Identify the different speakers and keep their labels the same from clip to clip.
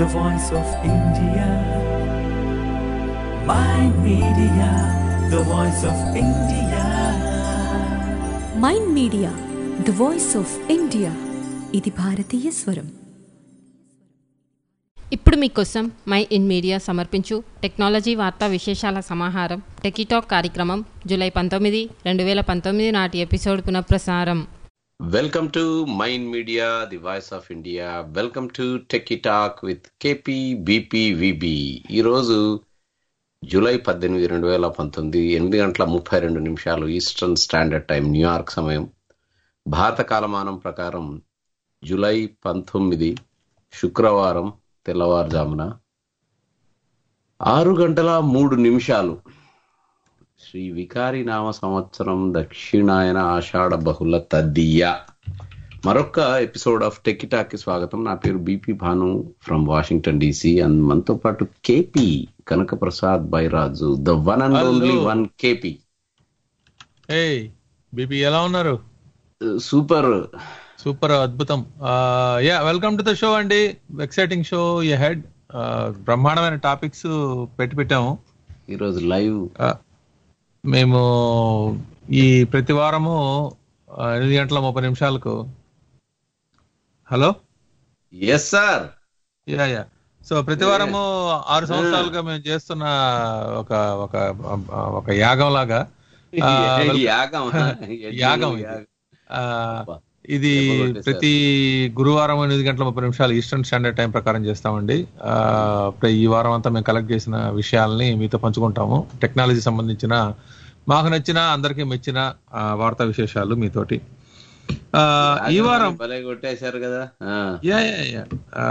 Speaker 1: the voice of India. My media, the voice of India.
Speaker 2: Mind media the voice of India ఇది భారతీయ స్వరం
Speaker 3: ఇప్పుడు మీకోసం my in media సమర్పించు technology వార్తా విశేషాల సమాహారం టెకీటాక్ కార్యక్రమం జూలై పంతొమ్మిది రెండు వేల పంతొమ్మిది నాటి ఎపిసోడ్ పునఃప్రసారం
Speaker 4: welcome to mind media the voice of India welcome to techie talk with KP BP VB ఈరోజు జూలై పద్దెనిమిది రెండు వేల పంతొమ్మిది ఎనిమిది గంటల ముప్పై రెండు నిమిషాలు ఈస్టర్న్ స్టాండర్డ్ టైం న్యూయార్క్ సమయం భారత కాలమానం ప్రకారం జూలై పంతొమ్మిది శుక్రవారం తెల్లవారుజామున ఆరు గంటల మూడు నిమిషాలు శ్రీ వికారి నామ సంవత్సరం దక్షిణాయన ఆషాఢ బహుళ తద్దియ మరొక ఎపిసోడ్ ఆఫ్ టెకిటాకి స్వాగతం నా పేరు BP Bhanu from Washington DC and మనతో పాటు KP Kanaka Prasad Byraju the one and
Speaker 5: Hello.
Speaker 4: Only one KP
Speaker 5: ఏయ్ బీపీ ఎలా ఉన్నారు
Speaker 4: సూపర్
Speaker 5: సూపర్ అద్భుతం yeah welcome to the show అండి ఎక్సైటింగ్ షో యూ హెడ్ బ్రహ్మాండమైన టాపిక్స్ పెట్టి పెట్టాము
Speaker 4: ఈరోజు లైవ్
Speaker 5: Uh, మేము ఈ ప్రతి వారము uh, ఎనిమిది గంటల ముప్పై నిమిషాలకు hello
Speaker 4: yes sir
Speaker 5: yeah yeah so ప్రతి వారము ఆరు సంవత్సరాలుగా మేము చేస్తున్న ఒక ఒక ఒక యాగం లాగా ఆ, welcome.
Speaker 4: యాగం
Speaker 5: యాగం ఇది. ఆ, ఇది ప్రతి గురువారం ఎనిమిది గంటల ముప్పై నిమిషాలు ఈస్టర్న్ స్టాండర్డ్ టైం ప్రకారం చేస్తామండి ఆ, ప్ర- ఈ వారం అంతా మేము కలెక్ట్ చేసిన విషయాల్ని మీతో పంచుకుంటాము టెక్నాలజీ సంబంధించిన మాకు నచ్చిన అందరికీ మెచ్చిన ఆ, వార్తా విశేషాలు మీతోటి ఆ, ఈ వారం
Speaker 4: భలే కొట్టేశారు కదా ఆ.
Speaker 5: యా యా యా ఆ,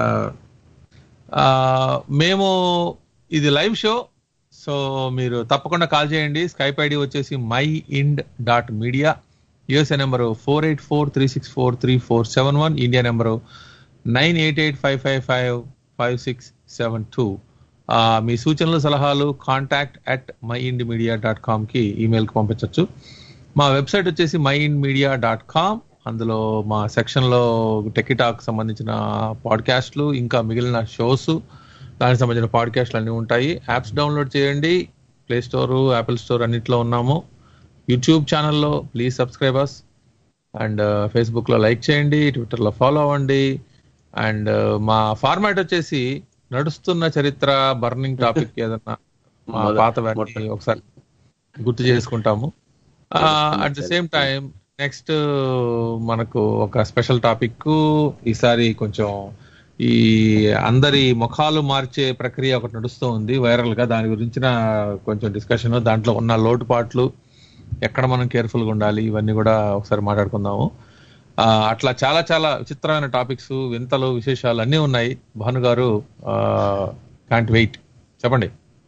Speaker 5: ఆ, మేము ఇది లైవ్ షో సో మీరు తప్పకుండా కాల్ చేయండి స్కైప్ ఐడి వచ్చేసి MyInd dot media USA number four eight four three six four three four seven one India number nine eight eight five five five five six seven two మీ సూచనలు సలహాలు contact at MyInd media dot కామ్కి ఈమెయిల్కి పంపించవచ్చు మా website వచ్చేసి MyInd media dot com అందులో మా సెక్షన్లో టెకిటాక్ సంబంధించిన పాడ్కాస్ట్లు ఇంకా మిగిలిన షోస్ దానికి సంబంధించిన పాడ్కాస్ట్లు అన్నీ ఉంటాయి యాప్స్ డౌన్లోడ్ చేయండి ప్లే స్టోర్ యాపిల్ స్టోర్ అన్నిట్లో ఉన్నాము యూట్యూబ్ ఛానల్లో ప్లీజ్ సబ్స్క్రైబర్స్ అండ్ ఫేస్బుక్లో లైక్ చేయండి ట్విట్టర్లో ఫాలో అవ్వండి అండ్ మా ఫార్మాట్ వచ్చేసి నడుస్తున్న చరిత్ర బర్నింగ్ టాపిక్ ఏదన్నా మా
Speaker 4: మొద-
Speaker 5: పాత వాటిని
Speaker 4: మొట్ట-
Speaker 5: ఒకసారి గుర్తు చేసుకుంటాము at the same time next మనకు ఒక స్పెషల్ టాపిక్ ఈసారి కొంచెం ఈ అందరి ముఖాలు మార్చే ప్రక్రియ ఒకటి నడుస్తూ ఉంది వైరల్ గా దాని గురించిన కొంచెం డిస్కషన్ దాంట్లో ఉన్న లోటుపాట్లు ఎక్కడ మనం కేర్ఫుల్ గా ఉండాలి ఇవన్నీ కూడా ఒకసారి మాట్లాడుకుందాము ఆ, అట్లా చాలా చాలా విచిత్రమైన టాపిక్స్ వింతలు విశేషాలు అన్నీ ఉన్నాయి భాను గారు కాంట్ వెయిట్ చెప్పండి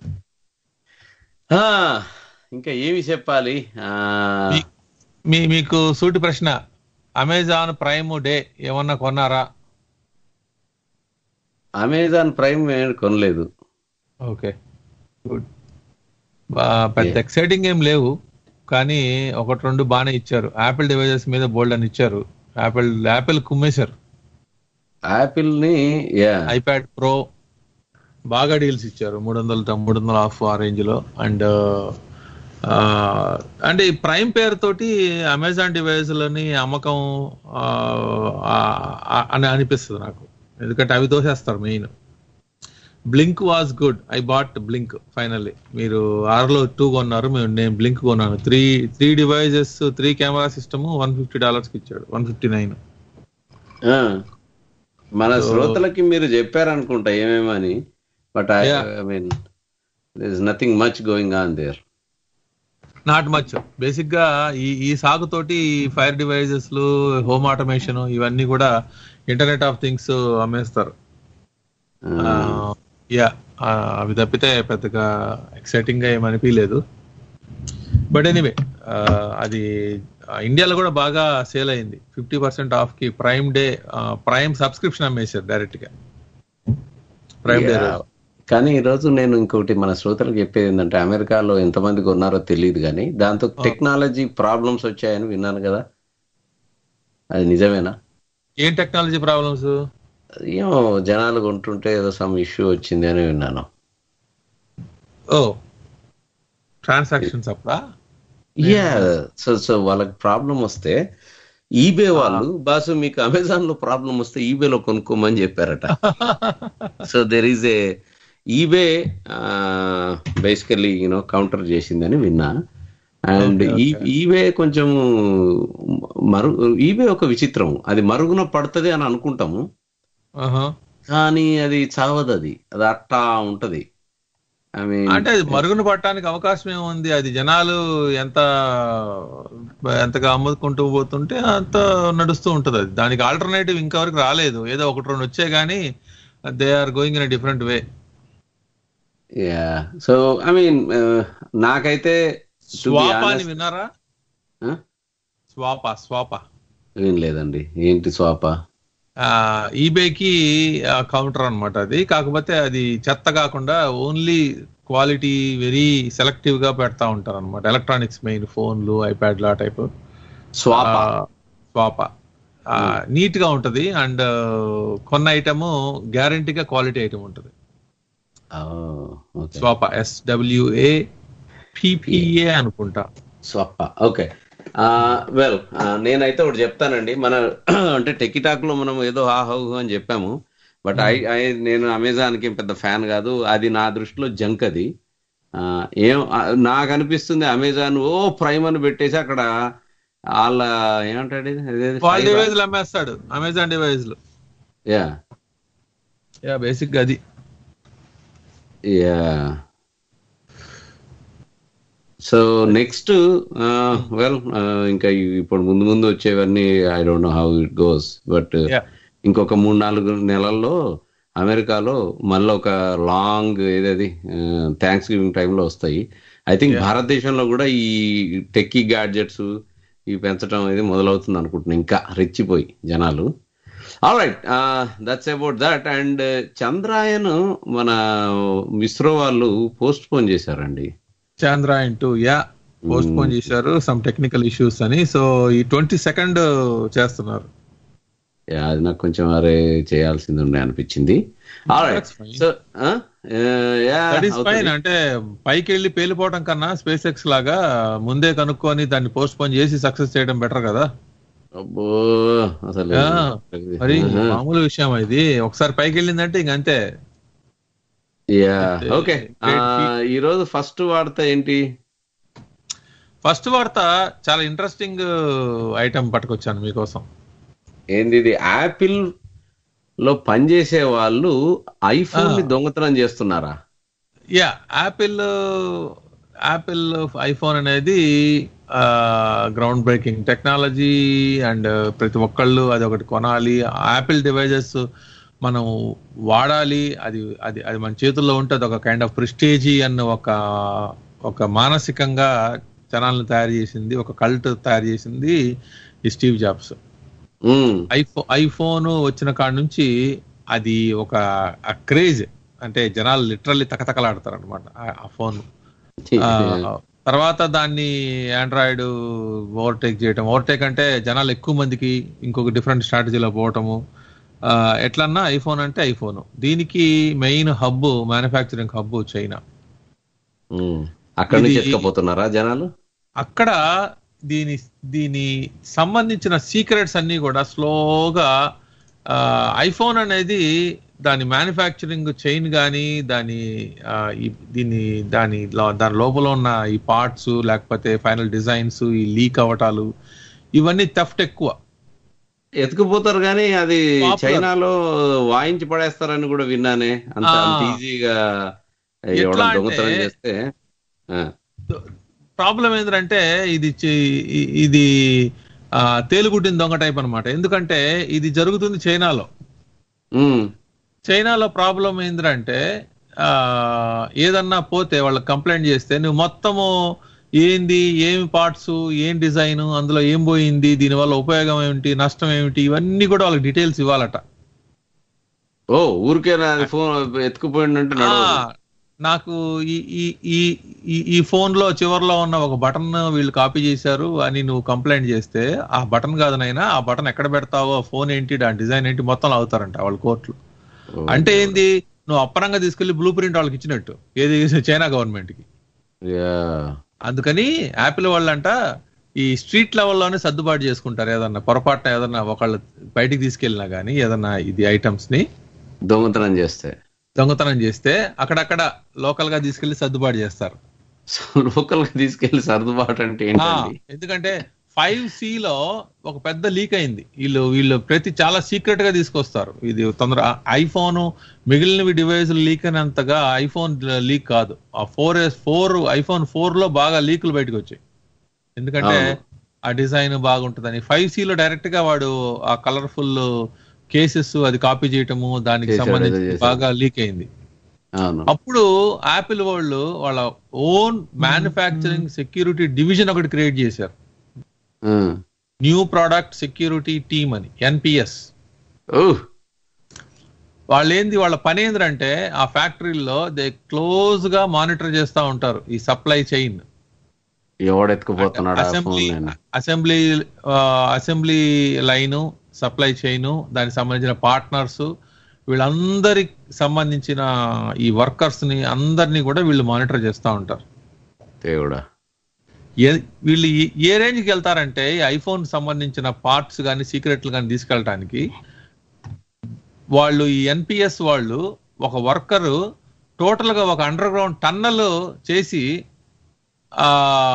Speaker 4: ఆ, ఇంకా ఏమి చెప్పాలి ఆ,
Speaker 5: మీ- మీ మీకు సూటి ప్రశ్న అమెజాన్ ప్రైమ్ డే ఏమన్నా కొన్నారా
Speaker 4: అమెజాన్ ప్రైమ్ నేను కొనలేదు
Speaker 5: ఓకే గుడ్ పెద్ద ఎక్సైటింగ్ ఏం లేవు కానీ ఒకటి రెండు బాగానే ఇచ్చారు యాపిల్ డివైజెస్ మీద బోల్డ్ అని ఇచ్చారు యాపిల్ యాపిల్ కుమ్మేశారు
Speaker 4: యాపిల్ ని యా
Speaker 5: ఐప్యాడ్ ప్రో బాగా డీల్స్ ఇచ్చారు మూడు వందల మూడు వందల ఆఫ్ ఆ రేంజ్ లో అండ్ అంటే ఈ ప్రైమ్ పేరుతోటి అమెజాన్ డివైస్లని అమ్మకం ఆ, ఆ, అని అనిపిస్తుంది నాకు ఎందుకంటే అవి తోసేస్తారు main Blink was good I bought Blink finally మీరు ఆరులో టూ కొన్నారు మేము నేను బ్లింక్ కొన్నాను three three devices three camera system one fifty dollars కి ఇచ్చాడు వన్ ఫిఫ్టీ నైన్
Speaker 4: ఆ, మన శ్రోతలకి మీరు చెప్పారనుకుంటా ఏమేమని but I
Speaker 5: Yeah.
Speaker 4: Mean this nothing much going on there
Speaker 5: not much basic గా ఈ ఈ సాగుతోటి ఫైర్ డివైజెస్ హోమ్ ఆటోమేషన్ ఇవన్నీ కూడా ఇంటర్నెట్ ఆఫ్ థింగ్స్ అమ్మేస్తారు యా అవి తప్పితే పెద్దగా ఎక్సైటింగ్ గా ఏమనిపించలేదు బట్ ఎనీవే అది ఆ, ఇండియాలో కూడా బాగా సేల్ అయింది ఫిఫ్టీ పర్సెంట్ ఆఫ్ కి ప్రైమ్ డే ప్రైమ్ సబ్స్క్రిప్షన్ అమ్మేశారు డైరెక్ట్ గా ప్రైమ్ డే రోజు
Speaker 4: కానీ ఈ రోజు నేను ఇంకోటి మన శ్రోతలకు చెప్పేది ఏంటంటే అమెరికాలో ఎంతమంది కొన్నారో తెలియదు కానీ దాంతో టెక్నాలజీ ప్రాబ్లమ్స్ వచ్చాయని విన్నాను కదా అది నిజమేనా
Speaker 5: ఏం టెక్నాలజీ ప్రాబ్లమ్స్
Speaker 4: ఏమో జనాలు కొంటుంటే ఏదో సమ్ ఇష్యూ వచ్చింది అని విన్నాను
Speaker 5: ఓ ట్రాన్సాక్షన్స్ అప్పుడా
Speaker 4: యా సో సో వాళ్ళకి ప్రాబ్లం వస్తే ఈబే వాళ్ళు బాసు మీకు అమెజాన్ లో ప్రాబ్లం వస్తే ఈబేలో కొనుక్కోమని చెప్పారట so there is a eBay basically you know counter చేసిందని విన్నా అండ్ ఈబే కొంచెం మరు ఈబే ఒక విచిత్రం అది మరుగున పడుతుంది అని అనుకుంటాము
Speaker 5: ఆహా.
Speaker 4: కానీ అది చావదు అది అది అట్టా ఉంటది ఐ మీన్
Speaker 5: అంటే అది మరుగున పట్టడానికి అవకాశం ఏముంది అది జనాలు ఎంత ఎంతగా అమ్ముకుంటూ పోతుంటే అంత నడుస్తూ ఉంటది అది దానికి ఆల్టర్నేటివ్ ఇంతవరకు రాలేదు ఏదో ఒకటి రెండు వచ్చే గానీ they are going in different way
Speaker 4: yeah so I mean నాకైతే to be
Speaker 5: స్వాప అని
Speaker 4: honest-
Speaker 5: విన్నారా
Speaker 4: ఆ?
Speaker 5: స్వాప స్వాప
Speaker 4: వినలేదండి ఏంటి స్వాప
Speaker 5: ఈబేకి కౌంటర్ అన్నమాట అది కాకపోతే అది చెత్త కాకుండా ఓన్లీ క్వాలిటీ వెరీ సెలెక్టివ్ గా పెడతా ఉంటారు అనమాట ఎలక్ట్రానిక్స్ మెయిన్ ఫోన్లు ఐప్యాడ్లు ఆ టైప్
Speaker 4: స్వాప
Speaker 5: స్వాప నీట్ గా ఉంటది అండ్ కొన్న ఐటమ్ గ్యారంటీగా క్వాలిటీ ఐటమ్ ఉంటది
Speaker 4: ఓకే
Speaker 5: స్వాప ఎస్డబ్ల్యూఏ పిపిఏ అనుకుంటా
Speaker 4: స్వప్ప ఓకే వెల్ నేనైతే ఒకటి చెప్తానండి మన అంటే టెకిటాక్ లో మనం ఏదో హా హౌ హూ అని చెప్పాము బట్ ఐ ఐ నేను అమెజాన్ కి పెద్ద ఫ్యాన్ కాదు అది నా దృష్టిలో జంక్ అది ఆ, ఏం ఆ, నాకు అనిపిస్తుంది అమెజాన్ ఓ ప్రైమ్ అని పెట్టేసి అక్కడ వాళ్ళ ఏమంటాడు ఇది? అదేది?
Speaker 5: వాళ్ళ
Speaker 4: Fiber?
Speaker 5: డివైజ్లు అమ్మేస్తాడు అమెజాన్ డివైజ్లు
Speaker 4: యా
Speaker 5: యా బేసిక్ గా అది
Speaker 4: యా సో నెక్స్ట్ వెల్ ఇంకా ఇవి ఇప్పుడు ముందు ముందు వచ్చేవన్నీ I don't know how it goes but
Speaker 5: Yeah.
Speaker 4: ఇంకొక మూడు నాలుగు నెలల్లో అమెరికాలో మళ్ళీ ఒక లాంగ్ ఏదది థ్యాంక్స్ గివింగ్ టైంలో వస్తాయి ఐ థింక్ భారతదేశంలో కూడా ఈ టెక్కీ గ్యాడ్జెట్స్ ఇవి పెంచడం అనేది మొదలవుతుంది అనుకుంటున్నాను ఇంకా రెచ్చిపోయి జనాలు all right that's about that and Chandrayaan మన ఇస్రో వాళ్ళు పోస్ట్ పోన్ చేశారండి
Speaker 5: Chandrayaan two yeah postpone చేశారు సమ్ టెక్నికల్ ఇష్యూస్ అని సో ఈ ట్వంటీ సెకండ్ చేస్తున్నారు
Speaker 4: Yeah, అది నాకు కొంచెం అరే చేయాల్సింది ఉండే అనిపించింది all right
Speaker 5: That's fine.
Speaker 4: So
Speaker 5: that is fine అంటే పైకి వెళ్ళి పేలిపోవడం కన్నా స్పేస్ ఎక్స్ లాగా ముందే కనుక్కొని దాన్ని పోస్ట్ పోన్ చేసి సక్సెస్ చేయడం బెటర్ కదా
Speaker 4: అబ్బో అసలు
Speaker 5: Yeah. మరి
Speaker 4: Uh-huh.
Speaker 5: మామూలు విషయం ఇది ఒకసారి పైకి వెళ్ళిందంటే ఇంక అంతే
Speaker 4: యా ఓకే
Speaker 5: Great feat.
Speaker 4: ఈ రోజు ఫస్ట్ వార్త ఏంటి
Speaker 5: ఫస్ట్ వార్త చాలా ఇంట్రెస్టింగ్ ఐటమ్ పట్టుకొచ్చాను మీకోసం
Speaker 4: ఏంది ఇది యాపిల్ లో పనిచేసే వాళ్ళు ఐఫోన్ ని దొంగతనం చేస్తున్నారా
Speaker 5: యా యాపిల్ యాపిల్ ఐఫోన్ అనేది గ్రౌండ్ బ్రేకింగ్ టెక్నాలజీ అండ్ ప్రతి ఒక్కళ్ళు అది ఒకటి కొనాలి యాపిల్ డివైజెస్ మనం వాడాలి అది అది అది మన చేతుల్లో ఉంటే అది ఒక కైండ్ ఆఫ్ ప్రిస్టేజీ అన్న ఒక ఒక మానసికంగా జనాలను తయారు చేసింది ఒక కల్ట్ తయారు చేసింది ఈ స్టీవ్ జాబ్స్
Speaker 4: ఉమ్,
Speaker 5: ఐఫో ఐఫోన్ వచ్చిన కాడ నుంచి అది ఒక క్రేజ్ అంటే జనాలు లిటరల్లీ తకతకలాడతారు అనమాట ఆ ఫోన్ తర్వాత దాన్ని ఆండ్రాయిడ్ ఓవర్టేక్ చేయటం ఓవర్టేక్ అంటే జనాలు ఎక్కువ మందికి ఇంకొక డిఫరెంట్ స్ట్రాటజీలో పోవటము ఆ, ఎట్లన్నా ఐఫోన్ అంటే ఐఫోన్ దీనికి main hub manufacturing hub China
Speaker 4: um. అక్కడి నుంచి
Speaker 5: ఇది-
Speaker 4: ఎత్తుకపోతున్నారా జనాలు
Speaker 5: అక్కడ దీని దీని సంబంధించిన సీక్రెట్స్ అన్ని కూడా స్లోగా ఐఫోన్ అనేది దాని మ్యానుఫ్యాక్చరింగ్ చైన్ కానీ దాని ఆ, ఈ- దీని దాని లో- దాని లోపల ఉన్న ఈ పార్ట్స్ లేకపోతే ఫైనల్ డిజైన్స్ ఈ లీక్ అవటాలు ఇవన్నీ థెఫ్ట్ ఎక్కువ
Speaker 4: ఎత్తుకుపోతారు కానీ అది
Speaker 5: Popular.
Speaker 4: చైనాలో వాయించి పడేస్తారని కూడా విన్నానే అంత
Speaker 5: ఆ.
Speaker 4: అంత ఈజీగా
Speaker 5: ఎట్లా
Speaker 4: ఎవడం
Speaker 5: అంటే-
Speaker 4: దొంగతనం చేస్తే ఆ,
Speaker 5: ప్రాబ్లం ఏంటంటే ఇది చి- ఇ- ఇది ఆ, తేలుగుడ్డిన దొంగ టైప్ అన్నమాట ఎందుకంటే ఇది జరుగుతుంది చైనాలో
Speaker 4: ఉమ్,
Speaker 5: చైనాలో ప్రాబ్లం ఏంటంటే ఆ, ఏదన్నా పోతే వాళ్ళకి కంప్లైంట్ చేస్తే నువ్వు మొత్తము ఏంది ఏమి పార్ట్స్ ఏం డిజైన్ అందులో ఏం పోయింది దీనివల్ల ఉపయోగం ఏమిటి నష్టం ఏమిటి ఇవన్నీ కూడా వాళ్ళకి డీటెయిల్స్ ఇవ్వాలట
Speaker 4: ఓ ఊరికే నాది ఫోన్ ఎత్తుకుపోయిందంటే
Speaker 5: ఆ,
Speaker 4: నడవదు
Speaker 5: నాకు ఈ ఈ ఈ ఈ- ఈ ఫోన్ లో చివర్లో ఉన్న ఒక బటన్ వీళ్ళు కాపీ చేశారు అని నువ్వు కంప్లైంట్ చేస్తే ఆ బటన్ కాదు నైనా ఆ బటన్ ఎక్కడ పెడతావో ఫోన్ ఏంటి దాని డిజైన్ ఏంటి మొత్తం అవుతారంట వాళ్ళ కోర్టులు అంటే ఏంది నువ్వు అప్పనంగా తీసుకెళ్లి బ్లూ ప్రింట్ వాళ్ళకి ఇచ్చినట్టు ఏది చైనా గవర్నమెంట్ కి
Speaker 4: Yeah.
Speaker 5: అందుకని యాపిల్ వాళ్ళంట ఈ స్ట్రీట్ లెవెల్లోనే సర్దుబాటు చేసుకుంటారు ఏదన్నా పొరపాటున ఏదన్నా ఒకళ్ళు బయటికి తీసుకెళ్ళినా గానీ ఏదన్నా ఇది ఐటమ్స్ ని
Speaker 4: దొంగతనం చేస్తే
Speaker 5: దొంగతనం చేస్తే అక్కడక్కడ లోకల్ గా తీసుకెళ్లి సర్దుబాటు చేస్తారు
Speaker 4: సో లోకల్ గా తీసుకెళ్లి సర్దుబాటు అంటే
Speaker 5: ఆ,
Speaker 4: ఏంటండి
Speaker 5: ఎందుకంటే ఫైవ్ సి లో ఒక పెద్ద లీక్ అయింది వీళ్ళు వీళ్ళు ప్రతి చాలా సీక్రెట్ గా తీసుకొస్తారు ఇది తొందర ఐఫోన్ మిగిలినవి డివైస్ లీక్ అయినంతగా ఐఫోన్ లీక్ కాదు ఆ four S four iPhone four లో బాగా లీకులు బయటకు వచ్చాయి ఎందుకంటే
Speaker 4: అవును.
Speaker 5: ఆ డిజైన్ బాగుంటుందని ఫైవ్ సి లో డైరెక్ట్ గా వాడు ఆ కలర్ఫుల్ కేసెస్ అది కాపీ చేయటము దానికి
Speaker 4: చేశాడు, ఏదో
Speaker 5: సంబంధించి
Speaker 4: చేశాడు.
Speaker 5: బాగా లీక్ అయింది
Speaker 4: అవును
Speaker 5: అప్పుడు యాపిల్ వాళ్ళు వాళ్ళ ఓన్ మ్యానుఫ్యాక్చరింగ్ సెక్యూరిటీ డివిజన్ ఒకటి క్రియేట్ చేశారు
Speaker 4: ఉమ్.
Speaker 5: న్యూ ప్రోడక్ట్ సెక్యూరిటీ టీమ్ అని ఎన్పిఎస్
Speaker 4: ఓహ్
Speaker 5: వాళ్ళు ఏంది వాళ్ళ పని ఏంటంటే ఆ ఫ్యాక్టరీలో దే క్లోజ్ గా మానిటర్ చేస్తా ఉంటారు ఈ సప్లై చైన్
Speaker 4: ఎవడెత్తుకుపోతున్నాడు ఆ
Speaker 5: assembly
Speaker 4: phone
Speaker 5: assembly assembly line supply chain దానికి సంబంధించిన పార్ట్నర్స్ వీళ్ళందరికి సంబంధించిన ఈ వర్కర్స్ ని అందరినీ కూడా వీళ్ళు మానిటర్ చేస్తా ఉంటారు
Speaker 4: దేవుడా
Speaker 5: ఏ- వీళ్ళు ఈ- ఏ రేంజ్ కి వెళ్తారంటే ఈ ఐఫోన్ సంబంధించిన పార్ట్స్ కానీ సీక్రెట్లు కానీ తీసుకెళ్ళటానికి వాళ్ళు ఈ ఎన్పిఎస్ వాళ్ళు ఒక వర్కర్ టోటల్ గా ఒక అండర్ గ్రౌండ్ టన్నల్ చేసి ఆ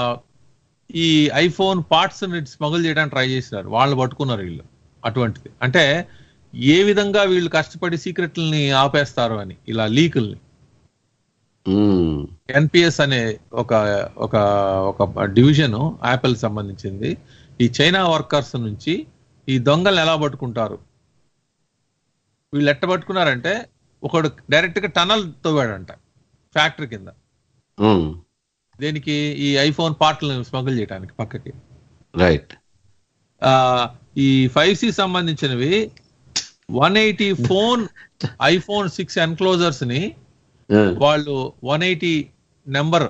Speaker 5: ఈ ఐఫోన్ పార్ట్స్ స్మగుల్ చేయడానికి ట్రై చేసినారు వాళ్ళు పట్టుకున్నారు వీళ్ళు అటువంటిది అంటే ఏ విధంగా వీళ్ళు కష్టపడి సీక్రెట్లని ఆపేస్తారు అని ఇలా లీకుల్ని
Speaker 4: ఉమ్.
Speaker 5: ఎన్పిఎస్ అనే ఒక ఒక ఒక డివిజన్ యాపిల్ సంబంధించింది ఈ చైనా వర్కర్స్ నుంచి ఈ దొంగల్ని ఎలా పట్టుకుంటారు వీళ్ళు ఎట్ట పట్టుకున్నారంటే ఒకడు డైరెక్ట్ గా టనల్ తవ్వాడంట ఫ్యాక్టరీ కింద
Speaker 4: ఉమ్.
Speaker 5: దేనికి ఈ ఐఫోన్ పార్ట్లను స్మగుల్ చేయడానికి పక్కకి
Speaker 4: రైట్
Speaker 5: ఆ ఈ ఫైవ్ సి సంబంధించినవి one eighty phone iPhone six enclosures ని
Speaker 4: ఉమ్.
Speaker 5: వాళ్ళు వన్ ఎయిటీ నెంబర్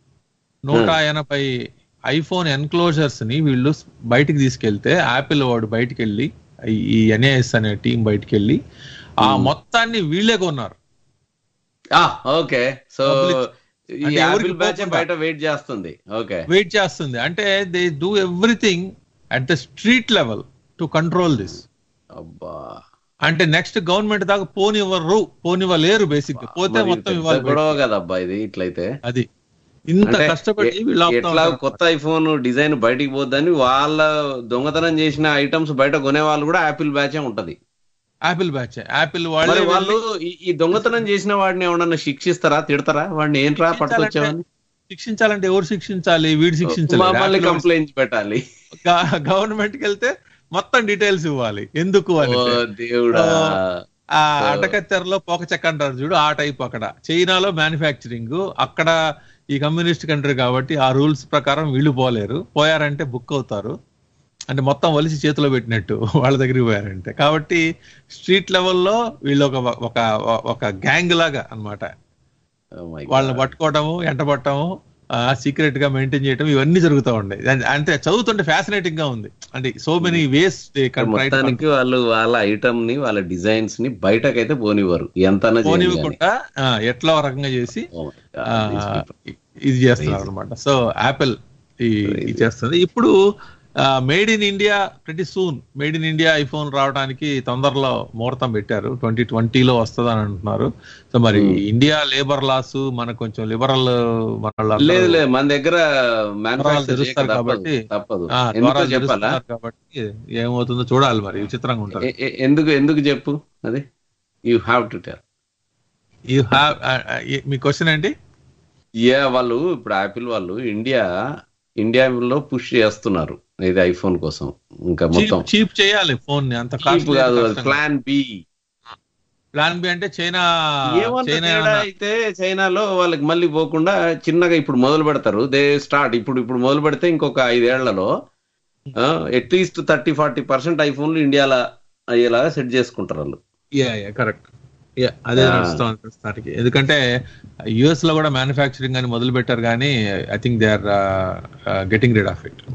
Speaker 5: నూట ఎనభై ఐఫోన్ ఎన్క్లోజర్స్ ని వీళ్ళు బయటికి తీసుకెళ్తే యాపిల్ వాడు బయటికి వెళ్ళి ఈ- ఈ ఎన్ఏఎస్ అనే టీం బయటికి వెళ్ళి ఆ మొత్తాన్ని వీళ్ళే కొన్నారు
Speaker 4: ఆ, ఓకే సో
Speaker 5: Public-
Speaker 4: ఈ
Speaker 5: అంటే ఎవరికి
Speaker 4: యాపిల్ బ్యాచ్
Speaker 5: పోకుండా.
Speaker 4: బయట వెయిట్ చేస్తుంది ఓకే
Speaker 5: వెయిట్ చేస్తుంది అంటే they do everything at the street level to control this
Speaker 4: అబ్బా
Speaker 5: అంటే నెక్స్ట్ గవర్నమెంట్ దాకా పోనివ్వరు పోనివ్వలేరు బేసిక్ పోతే
Speaker 4: మరి
Speaker 5: మొత్తం
Speaker 4: పెద్ద
Speaker 5: ఇవ్వాలి
Speaker 4: గొడవ కదా అబ్బా ఇది ఇట్లయితే
Speaker 5: అది ఇంత
Speaker 4: అంటే
Speaker 5: కష్టపడి
Speaker 4: ఎ-
Speaker 5: వీళ్ళు ఆపుతా
Speaker 4: ఎట్లా
Speaker 5: ఉంటారు.
Speaker 4: కొత్త ఐఫోన్ డిజైన్ బయటికి పోద్దని వాళ్ళ దొంగతనం చేసిన ఐటమ్స్ బయట కొనే వాళ్ళు కూడా యాపిల్ బ్యాచే ఉంటది
Speaker 5: యాపిల్ బ్యాచ్ యాపిల్
Speaker 4: మరి
Speaker 5: వాళ్ళే
Speaker 4: వాళ్ళు ఈ- ఈ దొంగతనం చేసిన వాడిని ఏమన్నా శిక్షిస్తారా తిడతారా వాడిని ఏంట్రా పట్టుకొచ్చావని
Speaker 5: శిక్షించాలంటే ఎవరు శిక్షించాలి వీడు
Speaker 4: మమ్మల్ని
Speaker 5: శిక్షించాలి
Speaker 4: కంప్లైంట్ పెట్టాలి
Speaker 5: గవర్నమెంట్ కి వెళ్తే మొత్తం డీటెయిల్స్ ఇవ్వాలి ఎందుకు అని
Speaker 4: ఓ దేవుడా
Speaker 5: ఆ అటకత్తెరలో పోక చెక్క అంటారు చూడు ఆ టైప్ అక్కడ చైనాలో మ్యానుఫ్యాక్చరింగ్ అక్కడ ఈ కమ్యూనిస్ట్ కంట్రీ కాబట్టి ఆ రూల్స్ ప్రకారం వీళ్ళు పోలేరు పోయారంటే బుక్ అవుతారు అంటే మొత్తం వలిసి చేతిలో పెట్టినట్టు వాళ్ళ దగ్గరికి పోయారంటే కాబట్టి స్ట్రీట్ లెవెల్లో వీళ్ళు ఒక ఒక ఒక గ్యాంగ్ లాగా అన్నమాట
Speaker 4: Oh my God.
Speaker 5: వాళ్ళని పట్టుకోవటము ఎంటబట్టము సీక్రెట్ గా మెయింటైన్ చేయటం ఇవన్నీ జరుగుతూ ఉన్నాయి అన్- అంటే చదువుతుంటే ఫ్యాసినేటింగ్ గా ఉంది అంటే సో మెనీ వేస్
Speaker 4: మొత్తానికి వాళ్ళు వాళ్ళ ఐటమ్ ని వాళ్ళ డిజైన్స్ ని బయటకైతే పోనివ్వరు ఎంత
Speaker 5: పోనివ్వకుండా ఆ, ఎట్లా ఒక రకంగా చేసి ఆ, ఇది చేస్తున్నారు అనమాట సో యాపిల్ ఈ ఇది చేస్తుంది ఇప్పుడు మేడ్ ఇన్ ఇండియా ప్రతి soon made in India iPhone రావడానికి తొందరలో ముహూర్తం పెట్టారు ట్వంటీ ట్వంటీలో వస్తుందని అంటున్నారు సో మరి ఇండియా లేబర్ లాస్ మనకు కొంచెం లిబరల్ మన
Speaker 4: లేదు లేదు మన దగ్గర మ్యానుఫాక్చర్
Speaker 5: తెరుస్తారు కాబట్టి
Speaker 4: తప్పదు
Speaker 5: ఆ,
Speaker 4: ఎందుకో
Speaker 5: ద్వారాలు
Speaker 4: చెప్పాలా
Speaker 5: తెరుస్తున్నారు కాబట్టి ఏమవుతుందో చూడాలి మరి విచిత్రంగా ఉంటుంది
Speaker 4: ఎ- ఎ- ఎందుకు ఎందుకు చెప్పు అది you have to tell
Speaker 5: you have మీ క్వశ్చన్ ఏంటి
Speaker 4: యా వాళ్ళు ఇప్పుడు యాపిల్ వాళ్ళు ఇండియా ఇండియాలో పుష్ చేస్తున్నారు ఇది ఐఫోన్ కోసం ఇంకా మొత్తం
Speaker 5: చీప్ చేయాలి ఫోన్ ని అంత
Speaker 4: చీప్ కాదు ప్లాన్ బి
Speaker 5: ప్లాన్ బి అంటే చైనా
Speaker 4: ఏమన్నా
Speaker 5: చైనా
Speaker 4: తేడా
Speaker 5: ఏమన్నా-
Speaker 4: అయితే చైనాలో వాళ్ళకి మళ్ళీ పోకుండా చిన్నగా ఇప్పుడు మొదలు పెడతారు దే స్టార్ట్ ఇప్పుడు ఇప్పుడు మొదలు పెడితే ఇంకొక ఐదేళ్లలో అట్లీస్ట్ థర్టీ ఫార్టీ పర్సెంట్ ఐఫోన్లు ఇండియాలో అయ్యేలాగా సెట్ చేసుకుంటారు వాళ్ళు
Speaker 5: యా యా కరెక్ట్ Yeah, అదే
Speaker 4: Ah.
Speaker 5: నడుస్తుంది ప్రస్తుతానికి ఎందుకంటే యుఎస్ లో కూడా మ్యానుఫ్యాక్చరింగ్ అని మొదలు పెట్టారు కానీ I think they are getting rid of it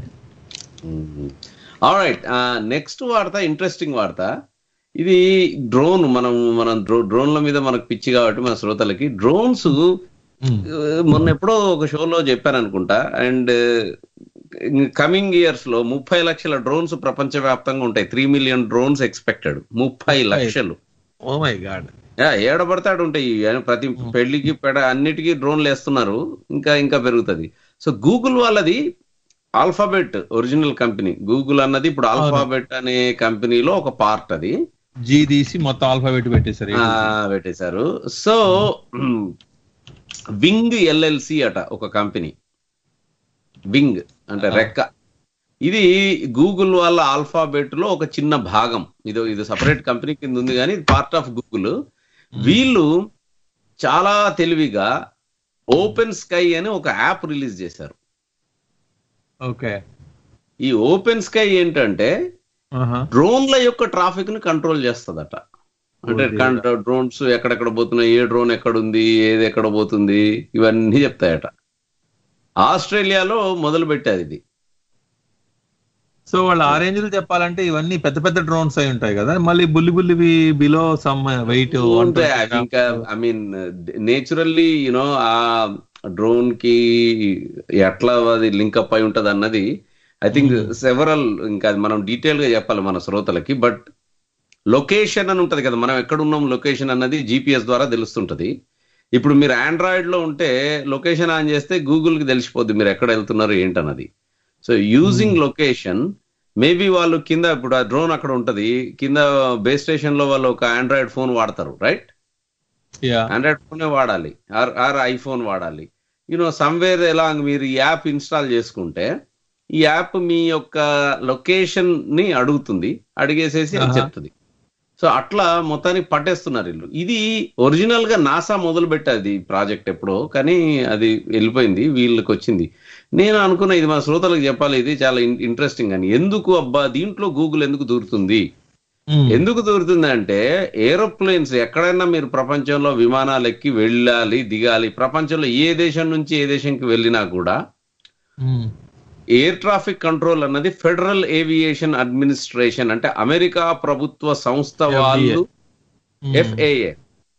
Speaker 4: right next వార్త ఇంట్రెస్టింగ్ వార్త ఇది డ్రోన్ మనం మనం డ్రోన్ల మీద మనకు పిచ్చి కాబట్టి మన శ్రోతలకి డ్రోన్స్ మొన్న ఎప్పుడో ఒక షోలో చెప్పాను అనుకుంటా అండ్ కమింగ్ ఇయర్స్ లో ముప్పై లక్షల డ్రోన్స్ ప్రపంచవ్యాప్తంగా ఉంటాయి త్రీ మిలియన్ డ్రోన్స్ ఎక్స్పెక్టెడ్ ముప్పై లక్షలు
Speaker 5: ఓ మై గాడ్
Speaker 4: యా, ఏడబడతాడు ఉంటాయి ఆయన ప్రతి పెళ్లికి పెడ అన్నిటికీ డ్రోన్లు వేస్తున్నారు ఇంకా ఇంకా పెరుగుతుంది సో గూగుల్ వాళ్ళది ఆల్ఫాబెట్ ఒరిజినల్ కంపెనీ గూగుల్ అన్నది ఇప్పుడు ఆల్ఫాబెట్ అనే కంపెనీలో ఒక పార్ట్ అది
Speaker 5: జీ తీసి మొత్తం ఆల్ఫాబెట్ పెట్టేశారు
Speaker 4: ఆ, పెట్టేశారు సో వింగ్ ఎల్ఎల్సి అట ఒక కంపెనీ వింగ్ అంటే రెక్క ఇది గూగుల్ వాళ్ళ ఆల్ఫాబెట్ లో ఒక చిన్న భాగం ఇది ఇది సపరేట్ కంపెనీ కింద ఉంది కానీ ఇది పార్ట్ ఆఫ్ గూగుల్ వీళ్ళు చాలా తెలివిగా ఓపెన్ స్కై అని ఒక యాప్ రిలీజ్ చేశారు
Speaker 5: ఓకే
Speaker 4: ఈ ఓపెన్ స్కై ఏంటంటే డ్రోన్ల యొక్క ట్రాఫిక్ ని కంట్రోల్ చేస్తుందట అంటే డ్రోన్స్ ఎక్కడెక్కడ పోతున్నాయి ఏ డ్రోన్ ఎక్కడ ఉంది ఏది ఎక్కడ పోతుంది ఇవన్నీ చెప్తాయట ఆస్ట్రేలియాలో మొదలు పెట్టారు ఇది
Speaker 5: సో వాళ్ళు ఆ రేంజ్ లో చెప్పాలంటే ఇవన్నీ పెద్ద పెద్ద డ్రోన్స్ అయి ఉంటాయి కదా మళ్ళీ బుల్లి బుల్లివి బిలో సమ్ వెయిట్
Speaker 4: ఉంటాయి అవి ఇంకా ఐ మీన్ నేచురల్లీ యునో ఆ డ్రోన్ కి ఎట్లా అది లింకప్ అయి ఉంటది అన్నది ఐ థింక్ సెవరల్ ఇంకా అది మనం డీటెయిల్ గా చెప్పాలి మన శ్రోతలకి బట్ లొకేషన్ అని ఉంటది కదా మనం ఎక్కడ ఉన్నాం లొకేషన్ అన్నది జీపీఎస్ ద్వారా తెలుస్తుంటది ఇప్పుడు మీరు ఆండ్రాయిడ్ లో ఉంటే లొకేషన్ ఆన్ చేస్తే గూగుల్ కి తెలిసిపోద్ది మీరు ఎక్కడ వెళ్తున్నారు ఏంటన్నది సో యూజింగ్ లొకేషన్ మేబీ వాళ్ళు కింద ఇప్పుడు ఆ డ్రోన్ అక్కడ ఉంటది కింద బేస్ స్టేషన్ లో వాళ్ళు ఒక ఆండ్రాయిడ్ ఫోన్ వాడతారు రైట్
Speaker 5: యా
Speaker 4: ఆండ్రాయిడ్ ఫోనే వాడాలి ఆర్ ఆర్ ఐఫోన్ వాడాలి యూనో సమ్వేర్ ఎలా మీరు ఈ యాప్ ఇన్స్టాల్ చేసుకుంటే ఈ యాప్ మీ యొక్క లొకేషన్ ని అడుగుతుంది అడిగేసేసి అది
Speaker 5: ఆహా.
Speaker 4: చెప్తుంది సో అట్లా మొత్తానికి పట్టేస్తున్నారు వీళ్ళు ఇది ఒరిజినల్ గా నాసా మొదలు పెట్టాది ప్రాజెక్ట్ ఎప్పుడో కానీ అది వెళ్ళిపోయింది వీళ్ళకి వచ్చింది నేను అనుకున్న ఇది మా శ్రోతలకు చెప్పాలి ఇది చాలా ఇంట్రెస్టింగ్ అని ఎందుకు అబ్బా దీంట్లో గూగుల్ ఎందుకు దూరుతుంది ఎందుకు దూరుతుంది అంటే ఏరోప్లేన్స్ ఎక్కడైనా మీరు ప్రపంచంలో విమానాలు ఎక్కి వెళ్ళాలి దిగాలి ప్రపంచంలో ఏ దేశం నుంచి ఏ దేశంకి వెళ్ళినా కూడా ఎయిర్ ట్రాఫిక్ కంట్రోల్ అన్నది ఫెడరల్ ఏవియేషన్ అడ్మినిస్ట్రేషన్ అంటే అమెరికా ప్రభుత్వ సంస్థ వాళ్ళు ఎఫ్ఏఏ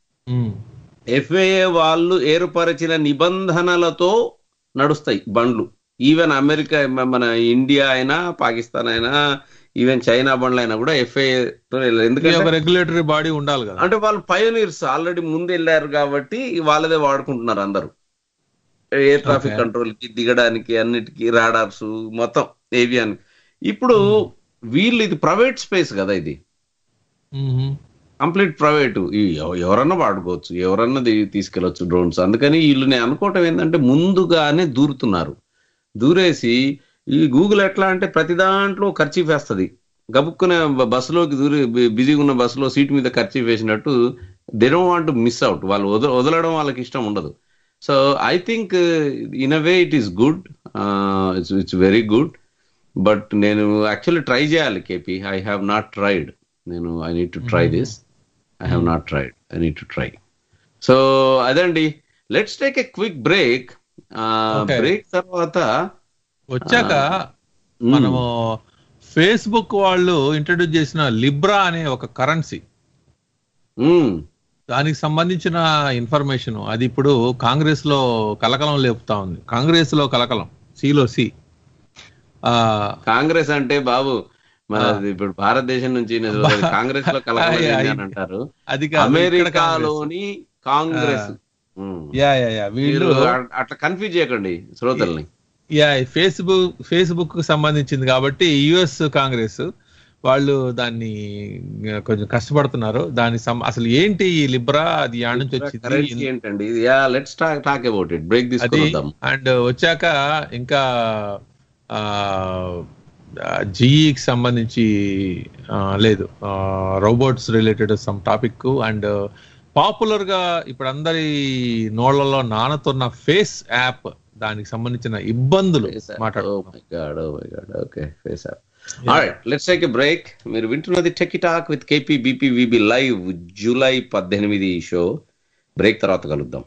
Speaker 4: ఎఫ్ఏఏ వాళ్ళు ఏర్పరిచిన నిబంధనలతో నడుస్తాయి బండ్లు ఈవెన్ అమెరికా మ- మన ఇండియా అయినా పాకిస్తాన్ అయినా ఈవెన్ చైనా బండ్లు అయినా కూడా ఎఫ్ఏఏ ఎందుకంటే
Speaker 5: ఒక రెగ్యులేటరీ బాడీ ఉండాలి కదా
Speaker 4: అంటే వాళ్ళు పయోనీర్స్ ఆల్రెడీ ముందు వెళ్ళారు కాబట్టి వాళ్ళదే వాడుకుంటున్నారు అందరూ ఎయిర్ ట్రాఫిక్
Speaker 5: Okay.
Speaker 4: కంట్రోల్ కి దిగడానికి అన్నిటికీ రాడార్స్ మొత్తం ఏవియాన్ ఇప్పుడు వీళ్ళు ఇది ప్రైవేట్ స్పేస్ కదా ఇది
Speaker 5: మ్మ్.
Speaker 4: కంప్లీట్ ప్రైవేట్ ఎవరన్నా వాడుకోవచ్చు ఎవరన్నా ది- తీసుకెళ్లొచ్చు డ్రోన్స్ అందుకని వీళ్ళు నేను అనుకోవటం ఏంటంటే ముందుగానే దూరుతున్నారు దూరేసి ఈ గూగుల్ ఎట్లా అంటే ప్రతి దాంట్లో ఖర్చు వేస్తుంది గబుక్కునే బ- బస్సులోకి దూరి బి- బిజీగా ఉన్న బస్సులో సీట్ మీద ఖర్చు వేసినట్టు they don't want miss out వాళ్ళు వద వదలడం వాళ్ళకి ఇష్టం ఉండదు so I think in a way it is good it's it's very good but నేను యాక్చువల్లీ ట్రై చేయాలి KP I have not tried నేను I need to try this I have not tried I need to try so అదండి let's take a quick break
Speaker 5: Okay.
Speaker 4: Break తర్వాత
Speaker 5: వచ్చాక
Speaker 4: మ్మ్.
Speaker 5: మనము Facebook వాళ్ళు introduce చేసిన Libra అనే ఒక కరెన్సీ
Speaker 4: మ్మ్.
Speaker 5: దానికి సంబంధించిన ఇన్ఫర్మేషన్ అది ఇప్పుడు కాంగ్రెస్ లో కలకలం లేపుతా ఉంది కాంగ్రెస్ లో కలకలం సిలో సి ఆ,
Speaker 4: కాంగ్రెస్ అంటే బాబు మన
Speaker 5: ఆ.
Speaker 4: ఇప్పుడు భారతదేశం నుంచి నేను చూడలేదు. కాంగ్రెస్ లో కలకలం
Speaker 5: అయ్య,
Speaker 4: ఏంది
Speaker 5: అయ్య.
Speaker 4: అని అంటారు
Speaker 5: అది కాదు, ఇక్కడ కాంగ్రెస్.
Speaker 4: అమెరికాలోని కాంగ్రెస్ మ్మ్.
Speaker 5: యా యా యా వీళ్ళు
Speaker 4: మీరు అ- అట్లా కన్ఫ్యూజ్ చేయకండి శ్రోతల్ని
Speaker 5: యా ఫేస్బుక్ ఫేస్బుక్ కు సంబంధించింది కాబట్టి యుఎస్ కాంగ్రెస్ వాళ్ళు దాన్ని కొంచెం కష్టపడుతున్నారు దాని సం- అసలు ఏంటి ఈ లిబ్రా అది యాడ్ నుంచి
Speaker 4: కరెన్సీ
Speaker 5: వచ్చింది
Speaker 4: ఏంటండి yeah let's talk about it break
Speaker 5: అది
Speaker 4: తీసుకుందాం
Speaker 5: అండ్ వచ్చాక ఇంకా జీఈకి సంబంధించి ఆ, లేదు robots related some topic and popular గా ఇప్పుడు అందరి నోళ్లలో నానుతున్న ఫేస్ యాప్ దానికి సంబంధించిన ఇబ్బందులు మాట్లాడుతున్నాం
Speaker 4: okay FaceApp let's take a break మీరు వింటున్నది tech talk with KP BP VB live July పద్దెనిమిది షో బ్రేక్ తర్వాత కలుద్దాం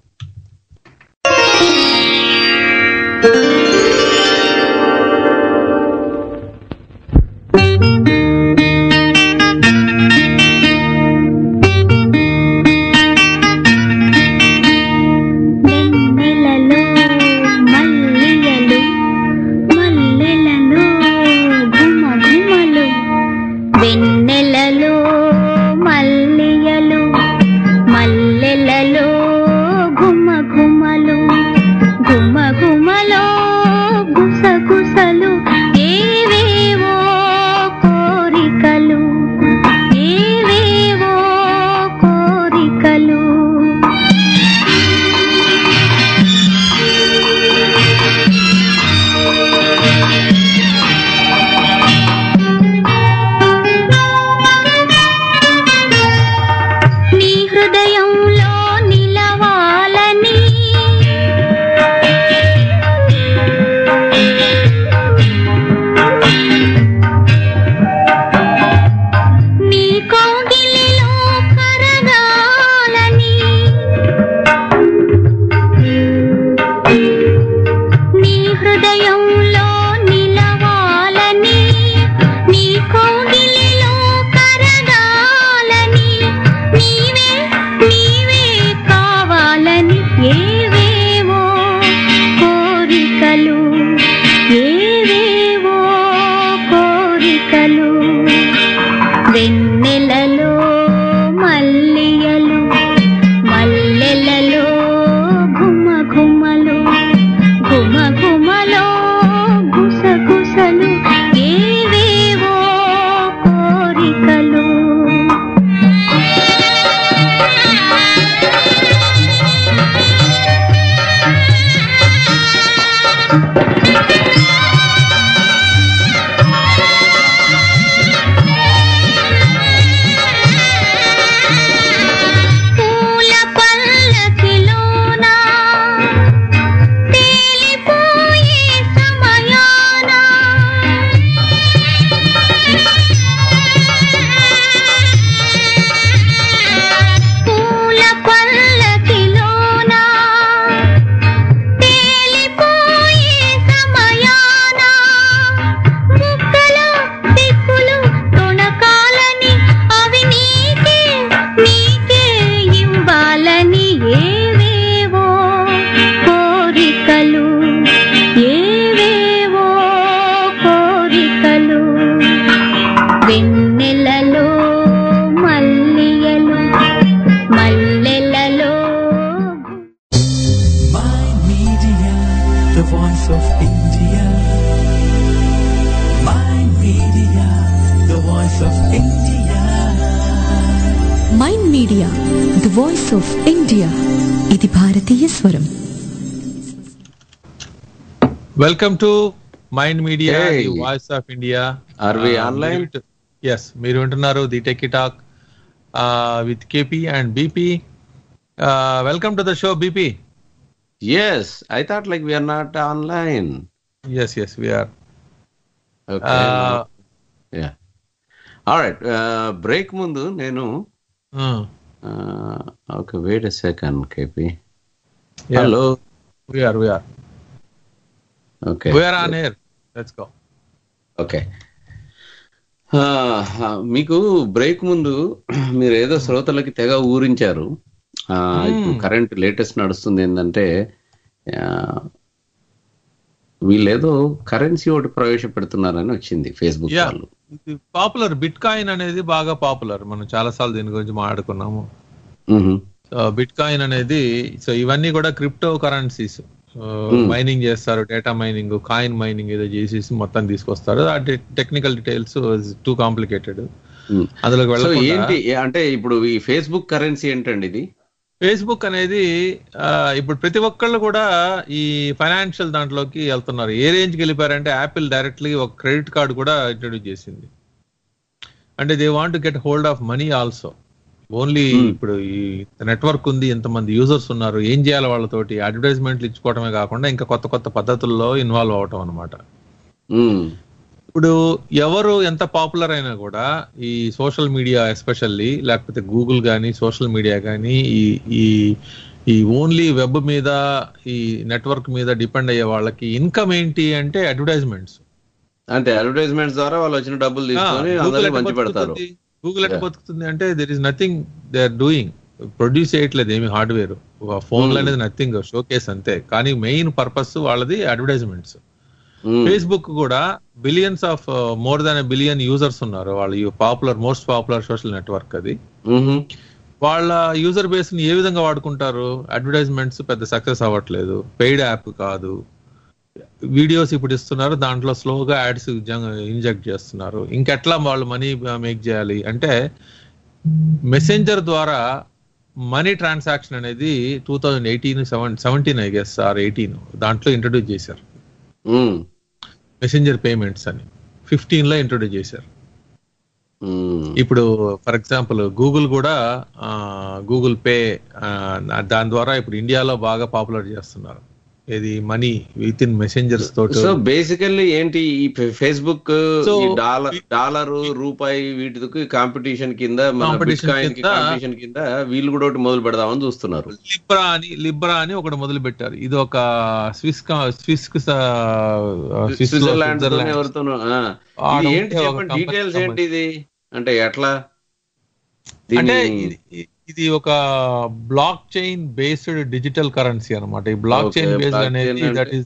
Speaker 6: వెన్నెలలో మల్లియలు మల్లెలలో ఘుమ ఘుమలు వెన్నెలలో మల్లియలు మల్లెలలో ఘుమ ఘుమలు ఘుమ ఘుమలో గుసగుసలు ఏవేవో కోరికలు ఏవేవో కోరికలు నీ హృదయంలో నిలవాలని నీ కౌగిలిలో కరగాలని నీ హృదయంలో నిలవాలని నీ కౌగిలిలో కరగాలని నీవే నీవే కావాలని ఏవేవో కోరికలు ఏవేవో కోరికలు వెన్నెలలో మల్లియలు మల్లెలలో ఘుమ ఘుమలు ఘుమ ఘుమలో గుసగుసలు ఏవేవో కోరికలు పూల పల్లకిలోన తేలిపోయే సమయాన పూల పల్లకిలోన తేలిపోయే సమయాన బుగ్గలో దిక్కులు తొణకాలని అవి నీకే నీకే ఇవ్వాలని ఏవేవో కోరికలు ఏవేవో కోరికలు వెన్నెలలో మల్లియలు మల్లెలలో
Speaker 1: My Media, the voice of India. My Media, the voice of India.
Speaker 2: Mind media the voice of India ఇది భారతీయ స్వరం
Speaker 5: welcome to mind Media
Speaker 4: Hey.
Speaker 5: Voice of India
Speaker 4: Are we online?
Speaker 5: Yes మీరు వింటున్నారు the tech talk with KP and BP welcome to the show BP
Speaker 4: yes I thought like we're not online
Speaker 5: yes yes we're
Speaker 4: okay yeah alright break ముందు నేను okay wait a second KP hello
Speaker 5: we're we're
Speaker 4: okay
Speaker 5: we're on air let's go
Speaker 4: okay ఆ, ఆ, మీకు break ముందు మీరు ఏదో శ్రోతలకి తెగ ఊరించారు ఆ, ఇప్పుడు కరెంట్ లేటెస్ట్ నడుస్తుంది ఏంటంటే ఆ, వీళ్ళేదో కరెన్సీ ఒకటి ప్రవేశపెడుతున్నారని వచ్చింది ఫేస్బుక్
Speaker 5: Yeah.
Speaker 4: వాళ్ళు
Speaker 5: పాపులర్ బిట్ కాయిన్ అనేది బాగా పాపులర్ మనం చాలా సార్లు దీని గురించి మాట్లాడుకున్నాము
Speaker 4: మ్హూ.
Speaker 5: సో బిట్ కాయిన్ అనేది సో ఇవన్నీ కూడా క్రిప్టో కరెన్సీస్ మైనింగ్ చేస్తారు డేటా మైనింగ్ కాయిన్ మైనింగ్ ఏదో చేసేసి మొత్తం తీసుకొస్తారు ఆ టెక్నికల్ డీటెయిల్స్ టూ కాంప్లికేటెడ్
Speaker 4: మ్.
Speaker 5: అందులోకి
Speaker 4: సో
Speaker 5: వెళ్ళకుండా
Speaker 4: ఏంటి అంటే ఇప్పుడు ఈ ఫేస్బుక్ కరెన్సీ ఏంటండి ఇది
Speaker 5: ఫేస్బుక్ అనేది ఆ, ఇప్పుడు ప్రతి ఒక్కళ్ళు కూడా ఈ ఫైనాన్షియల్ దాంట్లోకి వెళ్తున్నారు ఏ రేంజ్కి వెళ్ళిపోయారంటే యాపిల్ డైరెక్ట్లీ ఒక క్రెడిట్ కార్డు కూడా ఇంట్రొడ్యూస్ చేసింది అంటే they want get hold of money also only ఇప్పుడు ఈ నెట్వర్క్ ఉంది ఎంతమంది యూజర్స్ ఉన్నారు ఏం చేయాలి వాళ్ళతోటి అడ్వర్టైజ్మెంట్లు ఇచ్చుకోవడమే కాకుండా ఇంకా కొత్త కొత్త పద్ధతుల్లో ఇన్వాల్వ్ అవటం అనమాట
Speaker 4: మ్.
Speaker 5: ఇప్పుడు ఎవరు ఎంత పాపులర్ అయినా కూడా ఈ సోషల్ మీడియా ఎస్పెషల్లీ లేకపోతే గూగుల్ కానీ సోషల్ మీడియా కానీ ఈ ఈ ఈ ఓన్లీ వెబ్ మీద ఈ నెట్వర్క్ మీద డిపెండ్ అయ్యే వాళ్ళకి ఇన్కమ్ ఏంటి అంటే అడ్వర్టైజ్మెంట్స్
Speaker 4: అంటే అడ్వర్టైజ్మెంట్స్ ద్వారా వాళ్ళు వచ్చిన డబ్బులు తీసుకొని అందరికి మంచి పెడతారు
Speaker 5: గూగుల్ ఎట్లా
Speaker 4: Yeah.
Speaker 5: బతుకుతుంది అంటే there is nothing they are doing produce చేయట్లేదు ఏమి హార్డ్వేర్ ఫోన్ అనేది నథింగ్ షో కేస్ అంతే కానీ మెయిన్ పర్పస్ వాళ్ళది అడ్వర్టైజ్మెంట్స్
Speaker 4: ఉమ్,
Speaker 5: ఫేస్బుక్ కూడా billions of more than billion users ఉన్నారు వాళ్ళు popular most popular social network అది
Speaker 4: ఉహు,
Speaker 5: వాళ్ళ యూజర్ బేస్ ని ఏ విధంగా వాడుకుంటారు అడ్వర్టైజ్మెంట్స్ పెద్ద సక్సెస్ అవ్వట్లేదు పెయిడ్ యాప్ కాదు వీడియోస్ ఇప్పుడు ఇస్తున్నారు దాంట్లో స్లోగా యాడ్స్ ఇంజెక్ట్ చేస్తున్నారు ఇంకెట్లా వాళ్ళు మనీ మేక్ చేయాలి అంటే మెసెంజర్ ద్వారా మనీ ట్రాన్సాక్షన్ అనేది two thousand eighteen seven seventeen I guess or eighteen దాంట్లో ఇంట్రొడ్యూస్ చేశారు
Speaker 4: ఉమ్,
Speaker 5: మెసెంజర్ పేమెంట్స్ అని ఫిఫ్టీన్ లో ఇంట్రొడ్యూస్ చేశారు
Speaker 4: ఉమ్,
Speaker 5: ఇప్పుడు ఫర్ ఎగ్జాంపుల్ గూగుల్ కూడా గూగుల్ పే దాని ద్వారా ఇప్పుడు ఇండియాలో బాగా పాపులర్ చేస్తున్నారు ఇది మనీ విత్ ఇన్ మెసెంజర్స్ తోటి
Speaker 4: సో బేసికల్లీ ఏంటి ఈ ఫేస్బుక్
Speaker 5: So,
Speaker 4: ఈ డాలర్ డాలర్ రూపాయి వీటికి కాంపిటీషన్ కింద మన
Speaker 5: Competition
Speaker 4: బిట్కాయిన్ కి
Speaker 5: కింద-
Speaker 4: కాంపిటీషన్ కింద వీళ్ళు కూడా ఒకటి మొదలు పెడదామని చూస్తున్నారు
Speaker 5: లిబ్రా అని లిబ్రా అని ఒకటి మొదలు పెట్టారు ఇది ఒక స్విస్ కా- స్విస్ కు స- స్విస్ లో
Speaker 4: స్విట్జర్లాండ్
Speaker 5: స్విట్జర్లాండ్.
Speaker 4: ఎవరితోనూ ఆ.
Speaker 5: ఆడ
Speaker 4: ఇది
Speaker 5: ఉంటే
Speaker 4: ఏంటి
Speaker 5: ఒక
Speaker 4: చెప్పండి
Speaker 5: company
Speaker 4: డీటెయిల్స్ ఏంటి
Speaker 5: సంబంధించి.
Speaker 4: ఇది అంటే ఎట్లా
Speaker 5: అంటే
Speaker 4: దీన్ని-
Speaker 5: ఇది- ఇది ఒక blockchain based digital currency అన్నమాట ఈ block
Speaker 4: Okay,
Speaker 5: chain based
Speaker 4: blockchain
Speaker 5: అనేది
Speaker 4: అంటే-
Speaker 5: దట్ ఈస్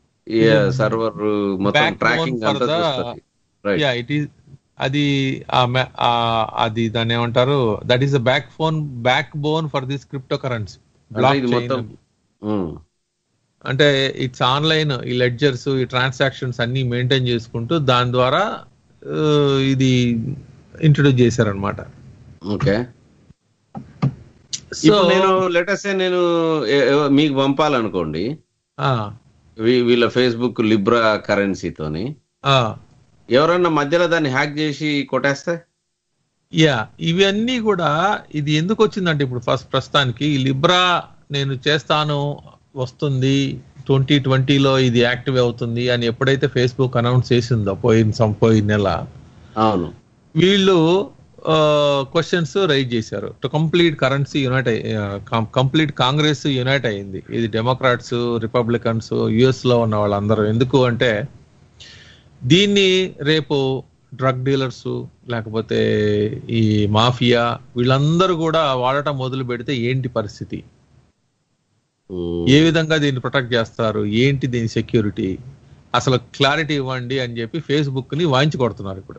Speaker 4: సర్వర్ మొత్తం
Speaker 5: Backbone
Speaker 4: ట్రాకింగ్
Speaker 5: for
Speaker 4: అంతా
Speaker 5: the-
Speaker 4: చూస్తుంది రైట్
Speaker 5: యా ఇట్ ఈస్ అది ఆ మ- ఆ అది దాన్ని ఏమంటారు that is the back phone backbone for this cryptocurrency block
Speaker 4: ఇది మొత్తం ఉమ్,
Speaker 5: అంటే ఇట్స్ ఆన్లైన్ ఈ లెడ్జర్స్ ఈ ట్రాన్సాక్షన్స్ అన్ని మెయింటైన్ చేసుకుంటూ దాని ద్వారా ఆ, ఇది ఇంట్రొడ్యూస్ చేశారనమాట
Speaker 4: ఓకే
Speaker 5: సో
Speaker 4: ఇప్పుడు నేను లెటర్స్ నేను ఎ- ఎ- మీకు పంపాలనుకోండి వీ- వీళ్ళ ఫేస్బుక్ లిబ్రా కరెన్సీతోని ఎవరన్నా మధ్యలో దాన్ని హ్యాక్ చేసి కొట్టేస్తే
Speaker 5: యా ఇవన్నీ కూడా ఇది ఎందుకు వచ్చిందంటే ఇప్పుడు ఫస్ట్ ప్రస్తుతానికి ఈ లిబ్రా నేను చేస్తాను వస్తుంది ట్వంటీ ట్వంటీలో ఇది యాక్టివ్ అవుతుంది అని ఎప్పుడైతే ఫేస్బుక్ అనౌన్స్ చేసిందో పోయిన సం- పోయిన నెల
Speaker 4: అవును
Speaker 5: వీళ్ళు క్వశ్చన్స్ రైజ్ చేశారు to complete currency unite complete Congress unite అయింది ఇది డెమోక్రాట్స్ రిపబ్లికన్స్ యుఎస్ లో ఉన్న వాళ్ళందరూ ఎందుకు అంటే దీన్ని రేపు డ్రగ్ డీలర్స్ లేకపోతే ఈ మాఫియా వీళ్ళందరూ కూడా వాడటం మొదలు పెడితే ఏంటి పరిస్థితి
Speaker 4: ఉమ్,
Speaker 5: ఏ విధంగా దీన్ని ప్రొటెక్ట్ చేస్తారు ఏంటి దీని సెక్యూరిటీ అసలు క్లారిటీ ఇవ్వండి అని చెప్పి ఫేస్బుక్ ని వాయించి కొడుతున్నారు ఇప్పుడు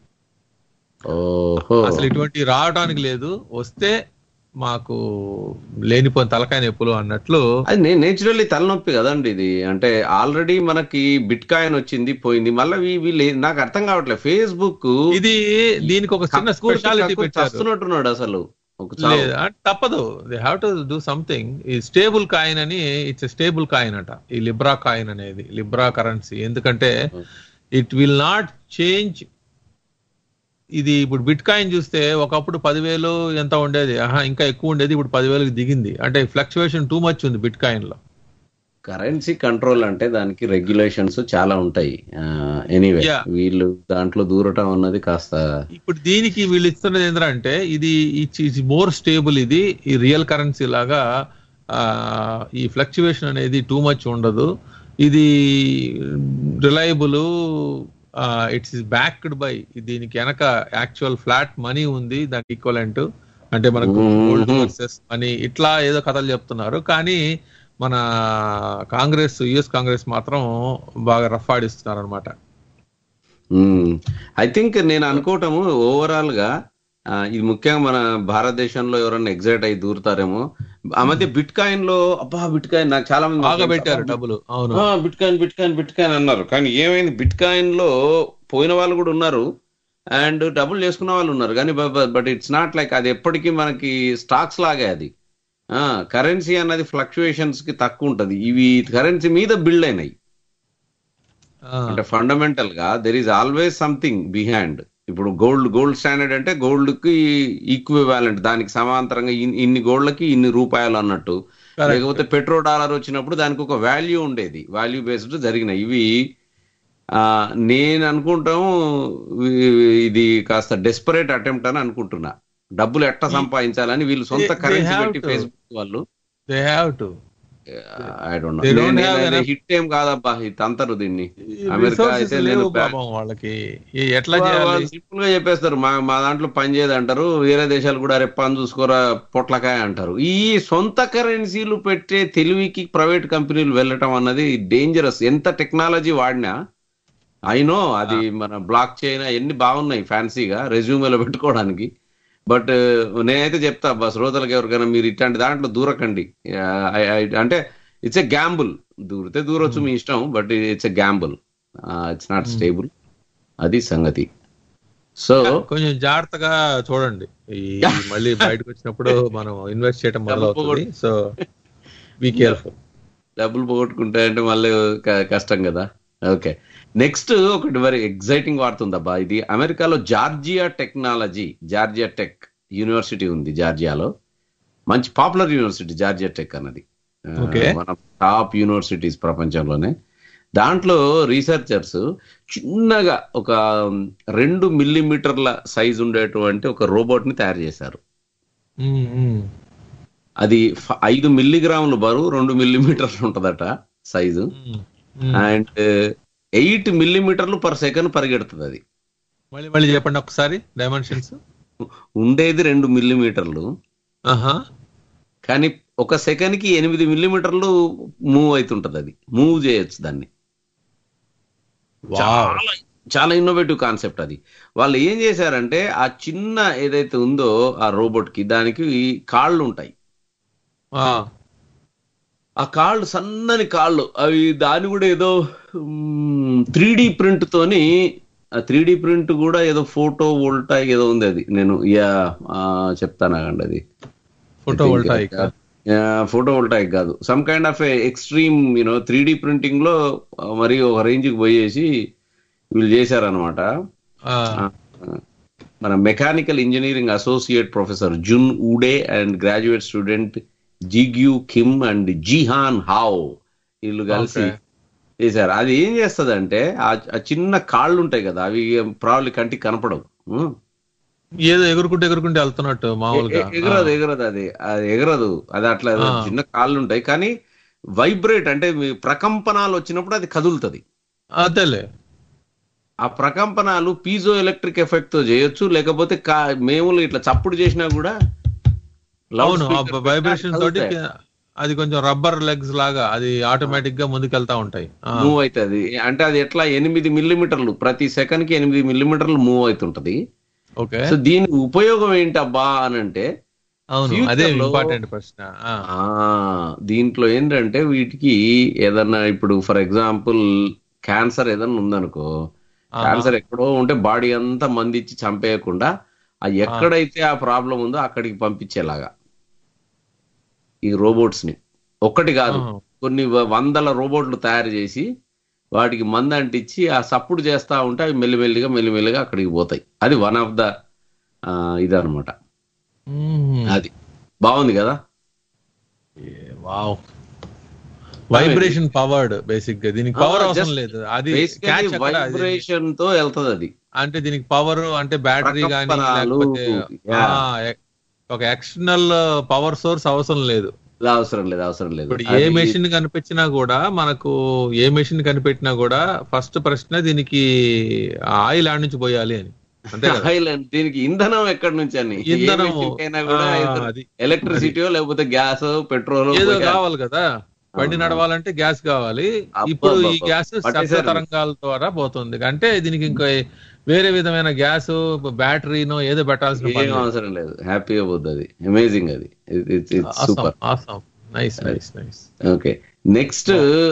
Speaker 4: ఓహో
Speaker 5: అసలు ఇటువంటి రావడానికి లేదు వస్తే మాకు లేనిపోయిన తలకాయ నొప్పులు అన్నట్లు
Speaker 4: అది నేను నేచురల్లీ తలనొప్పి కదండి ఇది అంటే ఆల్రెడీ మనకి బిట్ కాయిన్ వచ్చింది పోయింది మళ్ళీ వీ- వీళ్ళు ఏ- నాకు అర్థం కావట్లేదు ఫేస్బుక్
Speaker 5: ఇది దీనికి ఒక చిన్న స్పెషాలిటీ పెట్టారు
Speaker 4: చస్తున్నట్టున్నాడు అసలు ఒక చావు.
Speaker 5: లేదు అంటే తప్పదు they have to do something ఈ స్టేబుల్ కాయిన్ అని ఇట్స్ స్టేబుల్ కాయిన్ అట ఈ లిబ్రా కాయిన్ అనేది లిబ్రా కరెన్సీ ఎందుకంటే ఇట్ విల్ నాట్ చేంజ్ ఇది ఇప్పుడు బిట్ కాయిన్ చూస్తే ఒకప్పుడు పదివేలు ఎంత ఉండేది ఆహా ఇంకా ఎక్కువ ఉండేది ఇప్పుడు పదివేలకు దిగింది అంటే ఫ్లక్చువేషన్ టూ మచ్ ఉంది బిట్ కాయిన్ లో
Speaker 4: కరెన్సీ కంట్రోల్ అంటే దానికి రెగ్యులేషన్స్ చాలా ఉంటాయి ఎనీవే
Speaker 5: Yeah.
Speaker 4: వీళ్ళు దాంట్లో దూరటం అన్నది కాస్త
Speaker 5: ఇప్పుడు దీనికి వీళ్ళు ఇస్తున్నది ఏంటంటే ఇది మోర్ స్టేబుల్ ఇది ఈ రియల్ కరెన్సీ లాగా ఆ, ఈ ఫ్లక్చువేషన్ అనేది టూ మచ్ ఉండదు ఇది reliable it's is backed by దీనికి వెనక యాక్చువల్ ఫ్లాట్ మనీ ఉంది దానికి ఈక్వలెంట్ అంటే మనకు గోల్డ్ వర్సెస్ మనీ ఇట్లా ఏదో కథలు చెప్తున్నారు కానీ మన కాంగ్రెస్ యుఎస్ కాంగ్రెస్ మాత్రం బాగా రఫ్ ఆడిస్తున్నారు అనమాట
Speaker 4: ఐ థింక్ నేను అనుకోవటము ఓవరాల్ గా ఆ, ఇది ముఖ్యంగా మన భారతదేశంలో ఎవరైనా ఎగ్జైట్ అయి దూరుతారేమో ఆ మధ్య బిట్ కాయిన్ లో అబ్బా బిట్ కాయిన్ నాకు చాలా మంది
Speaker 5: బాగా పెట్టారు డబ్బులు అవును
Speaker 4: bitcoin bitcoin bitcoin అన్నారు కానీ ఏమైంది బిట్ కాయిన్ లో పోయిన వాళ్ళు కూడా ఉన్నారు అండ్ డబ్బులు చేసుకున్న వాళ్ళు ఉన్నారు కానీ బట్ ఇట్స్ నాట్ లైక్ అది ఎప్పటికీ మనకి స్టాక్స్ లాగే అది కరెన్సీ అన్నది ఫ్లక్చుయేషన్స్ కి తక్కువ ఉంటది ఇవి కరెన్సీ మీద బిల్డ్ అయినాయి
Speaker 5: ఆ.
Speaker 4: అంటే ఫండమెంటల్ గా there is always something behind ఇప్పుడు గోల్డ్ గోల్డ్ స్టాండర్డ్ అంటే గోల్డ్ కి ఈక్వివాలెంట్ దానికి సమాంతరంగా ఇన్- ఇన్ని గోల్డ్లకి ఇన్ని రూపాయలు అన్నట్టు లేకపోతే పెట్రో డాలర్ వచ్చినప్పుడు దానికి ఒక వాల్యూ ఉండేది వాల్యూ బేస్డ్ జరిగినాయి ఇవి ఆ, నేను అనుకుంటాం ఇ- ఇది కాస్త డెస్పరేట్ అటెంప్ట్ అని అనుకుంటున్నా డబ్బులు ఎట్ట సంపాదించాలని వీళ్ళు సొంత
Speaker 5: They- they
Speaker 4: కరెన్సీ
Speaker 5: have
Speaker 4: పెట్టి
Speaker 5: to.
Speaker 4: ఫేస్బుక్ వాళ్ళు
Speaker 5: they have to
Speaker 4: I don't
Speaker 5: They don't have enough-
Speaker 4: hit ఏం కాదబ్బా ఇది అంతరు దీన్ని అమెరికా
Speaker 5: రిసోర్సెస్
Speaker 4: అయితే
Speaker 5: లేవు
Speaker 4: నేను బ్యా-
Speaker 5: పాపం వాళ్ళకి ఈ ఎట్లా చేయాలి
Speaker 4: సింపుల్ గా చెప్పేస్తారు మా మా దాంట్లో పని చేయదు అంటారు వేరే దేశాలు కూడా రేపు పని చూసుకోరా పొట్లకాయ అంటారు ఈ సొంత కరెన్సీలు పెట్టే తెలివికి ప్రైవేట్ కంపెనీలు వెళ్ళటం అన్నది డేంజరస్ ఎంత టెక్నాలజీ వాడినా అయినో అది మన బ్లాక్ చైన్ ఎన్ని బాగున్నాయి ఫ్యాన్సీగా రెజ్యూమేలో పెట్టుకోవడానికి బట్ నేనైతే చెప్తా బా శ్రోతలకు ఎవరికైనా మీరు ఇట్లాంటి దాంట్లో దూరకండి ఆ, I- I- అంటే ఇట్స్ ఎ గ్యాంబుల్ దూరితే దూరొచ్చు మీ ఇష్టం but it's a gamble it's not stable అది సంగతి సో
Speaker 5: కొంచెం జాగ్రత్తగా చూడండి ఈ మళ్ళీ బయటకు వచ్చినప్పుడు మనం ఇన్వెస్ట్ చేయడం మొదలవుతుంది సో బీ కేర్ఫుల్
Speaker 4: డబ్బులు పోగొట్టుకుంటే అంటే మళ్ళీ క- కష్టం కదా ఓకే నెక్స్ట్ ఒకటి వెరీ ఎగ్జైటింగ్ వాడుతుందబ్బా ఇది అమెరికాలో Georgia technology Georgia tech university ఉంది జార్జియాలో మంచి పాపులర్ యూనివర్సిటీ జార్జియా టెక్ అన్నది
Speaker 5: Okay.
Speaker 4: మన టాప్ యూనివర్సిటీస్ ప్రపంచంలోనే దాంట్లో రీసెర్చర్స్ చిన్నగా ఒక రెండు మిల్లీమీటర్ల సైజ్ ఉండేటువంటి ఒక రోబోట్ ని తయారు చేశారు అది ఫ- ఐదు మిల్లీగ్రాములు బరువు రెండు మిల్లీమీటర్లు ఉంటదట సైజు అండ్ ఎయిట్ మిల్లీమీటర్లు పర్ సెకండ్ పరిగెడుతుంది అది
Speaker 5: మళ్ళీ మళ్ళీ చెప్పండి ఒకసారి డైమెన్షన్స్
Speaker 4: ఉండేది రెండు మిల్లీమీటర్లు
Speaker 5: ఆహా
Speaker 4: కానీ ఒక సెకండ్ కి ఎనిమిది మిల్లీమీటర్లు మూవ్ అవుతుంటది అది మూవ్ చేయొచ్చు దాన్ని చాలా చాలా ఇన్నోవేటివ్ కాన్సెప్ట్ అది వాళ్ళు ఏం చేశారంటే ఆ చిన్న ఏదైతే ఉందో ఆ రోబోట్ కి దానికి కాళ్ళు ఉంటాయి ఆ కాళ్ళు సన్నని కాళ్ళు అవి దాని కూడా ఏదో త్రీ డి ప్రింట్ తోని ఆ త్రీ డి ప్రింట్ కూడా ఏదో ఫోటో వోల్టాయిక్ ఏదో ఉంది అది నేను యా ఆ, చెప్తాను ఆగండి అది
Speaker 5: ఫోటో వోల్టాయిక్
Speaker 4: ఫోటో వోల్టాయిక్ కాదు some kind of extreme you know three D printing లో ఆ, మరి ఒక రేంజ్ కి పోయేసి వీళ్ళు చేశారనమాట మన mechanical engineering associate professor Jun Ueda and graduate student Jigyu Kim and Jihan హావ్ వీళ్ళు కలిసి
Speaker 5: Okay.
Speaker 4: చేశారు అది ఏం చేస్తుంది అంటే ఆ చిన్న కాళ్ళు ఉంటాయి కదా అవి ప్రాబ్లీ కంటికి కనపడవు ఉం.
Speaker 5: ఏదో ఎగురుకుంటూ ఎగురుకుంటూ వెళ్తున్నట్టు మామూలుగా
Speaker 4: ఎ- ఎగరదు ఎగరదు అది అది ఎగరదు అది అట్లా ఏదో
Speaker 5: ఆ.
Speaker 4: చిన్న కాళ్ళు ఉంటాయి కానీ వైబ్రేట్ అంటే మీ ప్రకంపనాలు వచ్చినప్పుడు అది కదులుతుంది
Speaker 5: ఆ, అదేలే
Speaker 4: ఆ ప్రకంపనాలు పీజో ఎలక్ట్రిక్ ఎఫెక్ట్ తో చేయొచ్చు లేకపోతే కా- మేము ఇట్లా చప్పుడు చేసినా కూడా loud
Speaker 5: అవును
Speaker 4: speaker పెట్టినా
Speaker 5: వైబ్రేషన్ తోటి
Speaker 4: కదులుతాయి.
Speaker 5: అది కొంచెం రబ్బర్ లెగ్స్ లాగా అది ఆటోమేటిక్ గా ముందుకెళ్తా ఉంటాయి ఆ,
Speaker 4: మూవ్ అవుతుంది అంటే అది ఎట్లా ఎనిమిది మిల్లీమీటర్లు ప్రతి సెకండ్ కి ఎనిమిది మిల్లీమీటర్లు మూవ్ అవుతుంటది
Speaker 5: ఓకే
Speaker 4: సో దీని ఉపయోగం ఏంటబ్బా అని అంటే
Speaker 5: అవును
Speaker 4: future
Speaker 5: అదే
Speaker 4: లో-
Speaker 5: ఇంపార్టెంట్ ప్రశ్న ఆ,
Speaker 4: ఆ దీంట్లో ఏంటంటే వీటికి ఏదన్నా ఇప్పుడు ఫర్ ఎగ్జాంపుల్ క్యాన్సర్ ఏదన్నా ఉందనుకో
Speaker 5: ఆహా.
Speaker 4: క్యాన్సర్ ఎక్కడో ఉంటే బాడీ అంతా మందిచ్చి చంపేయకుండా ఆ ఎక్కడైతే ఆ ప్రాబ్లం ఉందో అక్కడికి పంపించేలాగా ఈ రోబోట్స్ ని ఒక్కటి కాదు
Speaker 5: ఆహా.
Speaker 4: కొన్ని వ- వందల రోబోట్లు తయారు చేసి వాటికి మందు అంటించి ఆ సప్పుడు చేస్తా ఉంటే అవి మెల్లిమెల్లిగా మెల్లిమెల్లిగా అక్కడికి పోతాయి అది వన్ ఆఫ్ ద ఇదనమాట
Speaker 5: మ్మ్.
Speaker 4: అది బాగుంది కదా
Speaker 5: వావ్ వైబ్రేషన్ పవర్డ్ బేసిక్ గా దీనికి పవర్
Speaker 4: ఆ,
Speaker 5: అవసరం
Speaker 4: just
Speaker 5: లేదు అది
Speaker 4: బేసికలీ
Speaker 5: catch ఎక్కడ? అది-
Speaker 4: వైబ్రేషన్ తో వెళ్తది అది
Speaker 5: అంటే దీనికి పవర్ అంటే బ్యాటరీ కానీ
Speaker 4: ప్రకంపనాలు,
Speaker 5: లేకపోతే
Speaker 4: yeah.
Speaker 5: ఆ, ఎ- ఒక ఎక్స్టర్నల్ పవర్ సోర్స్ అవసరం లేదు
Speaker 4: ఇది అవసరం లేదు అవసరం లేదు
Speaker 5: ఇప్పుడు ఏ మెషిన్ కనిపించినా కూడా మనకు ఏ మెషిన్ కనిపెట్టినా కూడా ఫస్ట్ ప్రశ్న దీనికి ఆయిల్ ఆడ నుంచి పోయాలి అని అంతే కదా
Speaker 4: ఐలాండ్ దీనికి ఇంధనం ఎక్కడి నుంచి అని ఏ
Speaker 5: ఇంధనం
Speaker 4: machine కైనా కూడా
Speaker 5: ఆ, అది
Speaker 4: ఎలక్ట్రిసిటీయో లేకపోతే గ్యాస్ పెట్రోల్
Speaker 5: ఏదో కావాలి కదా బండి నడవాలంటే గ్యాస్ కావాలి
Speaker 4: అబ్బా,
Speaker 5: ఇప్పుడు ఈ
Speaker 4: అబ్బా,
Speaker 5: గ్యాస్
Speaker 4: పట్టేశారు
Speaker 5: శబ్ద
Speaker 4: మీరు.
Speaker 5: తరంగాల ద్వారా పోతుంది అంటే దీనికి ఇంకా వేరే విధమైన గ్యాస్ బ్యాటరీనో ఏదో పెట్టాల్సిన
Speaker 4: ఏం అవసరం లేదు హ్యాపీగా పోద్ది అది అమేజింగ్ అది super
Speaker 5: nice nice nice
Speaker 4: okay next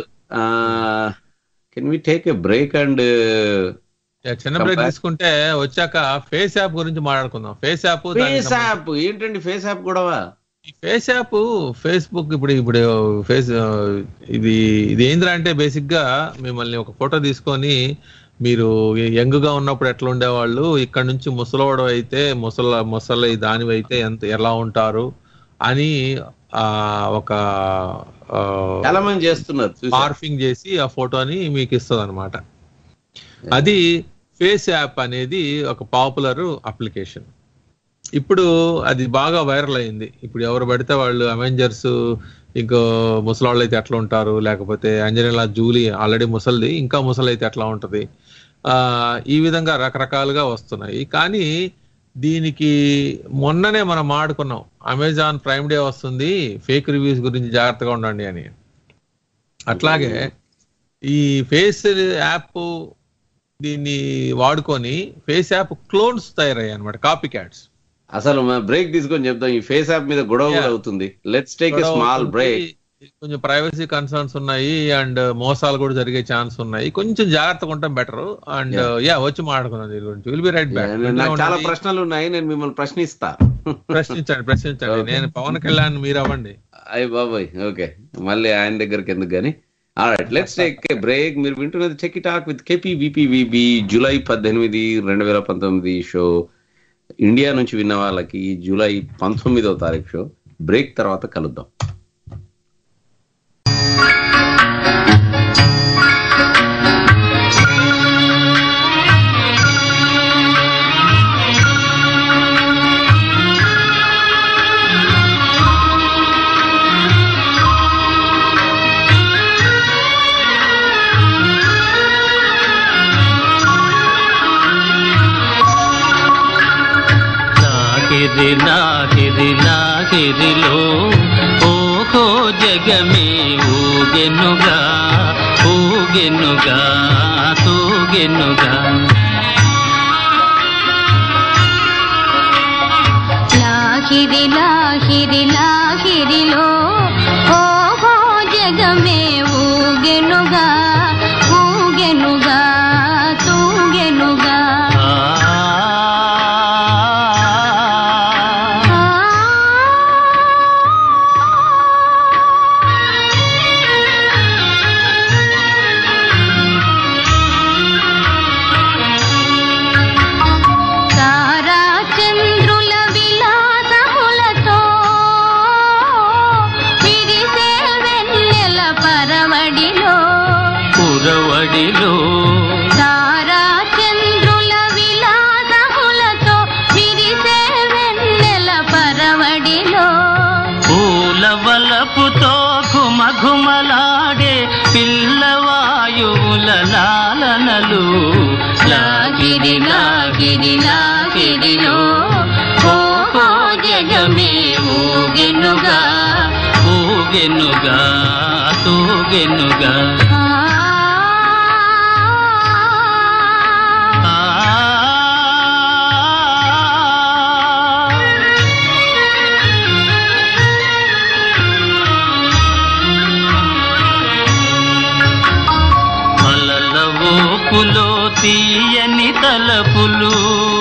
Speaker 4: can we take a break and
Speaker 5: చిన్న బ్రేక్
Speaker 4: Compare-
Speaker 5: తీసుకుంటే వచ్చాక ఫేస్ యాప్ గురించి మాట్లాడుకుందాం ఫేస్ యాప్
Speaker 4: ఫేస్ యాప్ ఏంటండి ఫేస్ యాప్ కూడా
Speaker 5: ఫేస్ యాప్ ఫేస్బుక్ ఇప్పుడు ఇప్పుడు ఫేస్ ఇది ఇది ఏంద్రా అంటే బేసిక్ గా మిమ్మల్ని ఒక ఫోటో తీసుకొని మీరు యంగ్ గా ఉన్నప్పుడు ఎట్లా ఉండేవాళ్ళు ఇక్కడ నుంచి ముసలోడు అయితే ముసల ముసలి దానివి అయితే ఎంత ఎలా ఉంటారు అని ఆ ఒక
Speaker 4: చాలా మంది చేస్తున్నారు చూసా.
Speaker 5: మార్ఫింగ్ చేసి ఆ ఫోటోని మీకు ఇస్తుంది అనమాట అది ఫేస్ యాప్ అనేది ఒక పాపులర్ అప్లికేషన్ ఇప్పుడు అది బాగా వైరల్ అయింది ఇప్పుడు ఎవరు పడితే వాళ్ళు అవెంజర్స్ ఇంకో ముసలాళ్ళు అయితే ఎట్లా ఉంటారు లేకపోతే అంజనీలా జూలీ ఆల్రెడీ ముసలిది ఇంకా ముసలి అయితే ఎట్లా ఉంటది ఆ ఈ విధంగా రకరకాలుగా వస్తున్నాయి కానీ దీనికి మొన్ననే మనం మాడుకున్నాం అమెజాన్ ప్రైమ్ డే వస్తుంది ఫేక్ రివ్యూస్ గురించి జాగ్రత్తగా ఉండండి అని అట్లాగే ఈ ఫేస్ యాప్ దీన్ని వాడుకొని ఫేస్ యాప్ క్లోన్స్ తయారయ్యాయి అనమాట కాపీ క్యాట్స్
Speaker 4: అసలు బ్రేక్ తీసుకొని చెప్తాం ఈ ఫేస్ యాప్ మీద గొడవ కూడా
Speaker 5: Yeah.
Speaker 4: అవుతుంది let's take a small break
Speaker 5: కొంచెం ప్రైవసీ కన్సర్న్స్ ఉన్నాయి అండ్ మోసాలు కూడా జరిగే ఛాన్స్ ఉన్నాయి కొంచెం జాగ్రత్తగా ఉంటాం బెటర్ అండ్ యా వచ్చి మాట్లాడుకుందాం దీని గురించి విల్ బి రైట్ బ్యాక్
Speaker 4: నాకు చాలా ప్రశ్నలు ఉన్నాయి నేను మిమ్మల్ని ప్రశ్నిస్తా
Speaker 5: ప్రశ్నించండి ప్రశ్నించండి నేను పవన్ కళ్యాణ్ మీరు అవ్వండి
Speaker 4: అయ్య బాబాయ్ ఓకే మళ్ళీ ఆయన దగ్గరికి ఎందుకు కానీ right let's take a break మీరు వింటున్నది చెక్ talk with KP VP July పద్దెనిమిది రెండు వేల పంతొమ్మిది షో ఇండియా నుంచి విన్న వాళ్ళకి జూలై పంతొమ్మిదవ తారీఖు షో బ్రేక్ తర్వాత కలుద్దాం
Speaker 7: లాగిరి లాగిరి లాగిరిలో ఓహో జగమే ఊగెనుగా ఊగెనుగా తూగెనుగా
Speaker 6: లాహిరి లాహిరి లాహిరిలో ఓహో జగమే ఊగెనుగా ఊగెనుగా తూగెనుగా
Speaker 7: ఆ
Speaker 6: తారా చంద్రుల విలాసములతో విరిసే వెన్నెల పరవడిలో
Speaker 7: పురవడిలో
Speaker 6: తారా చంద్రుల విలాసములతో విరిసే వెన్నెల పరవడిలో
Speaker 7: పూల వలపుతో ఘుమఘుమలాడే పిల్లవాయువుల లాలనలు లాగిరి లాగిరి లాగిరిలో ఓహో జగమే ఊగెనుగా ఊగెనుగా తూగెనుగా
Speaker 6: ఆ
Speaker 7: అలల ఊపులో తీయని తలపులు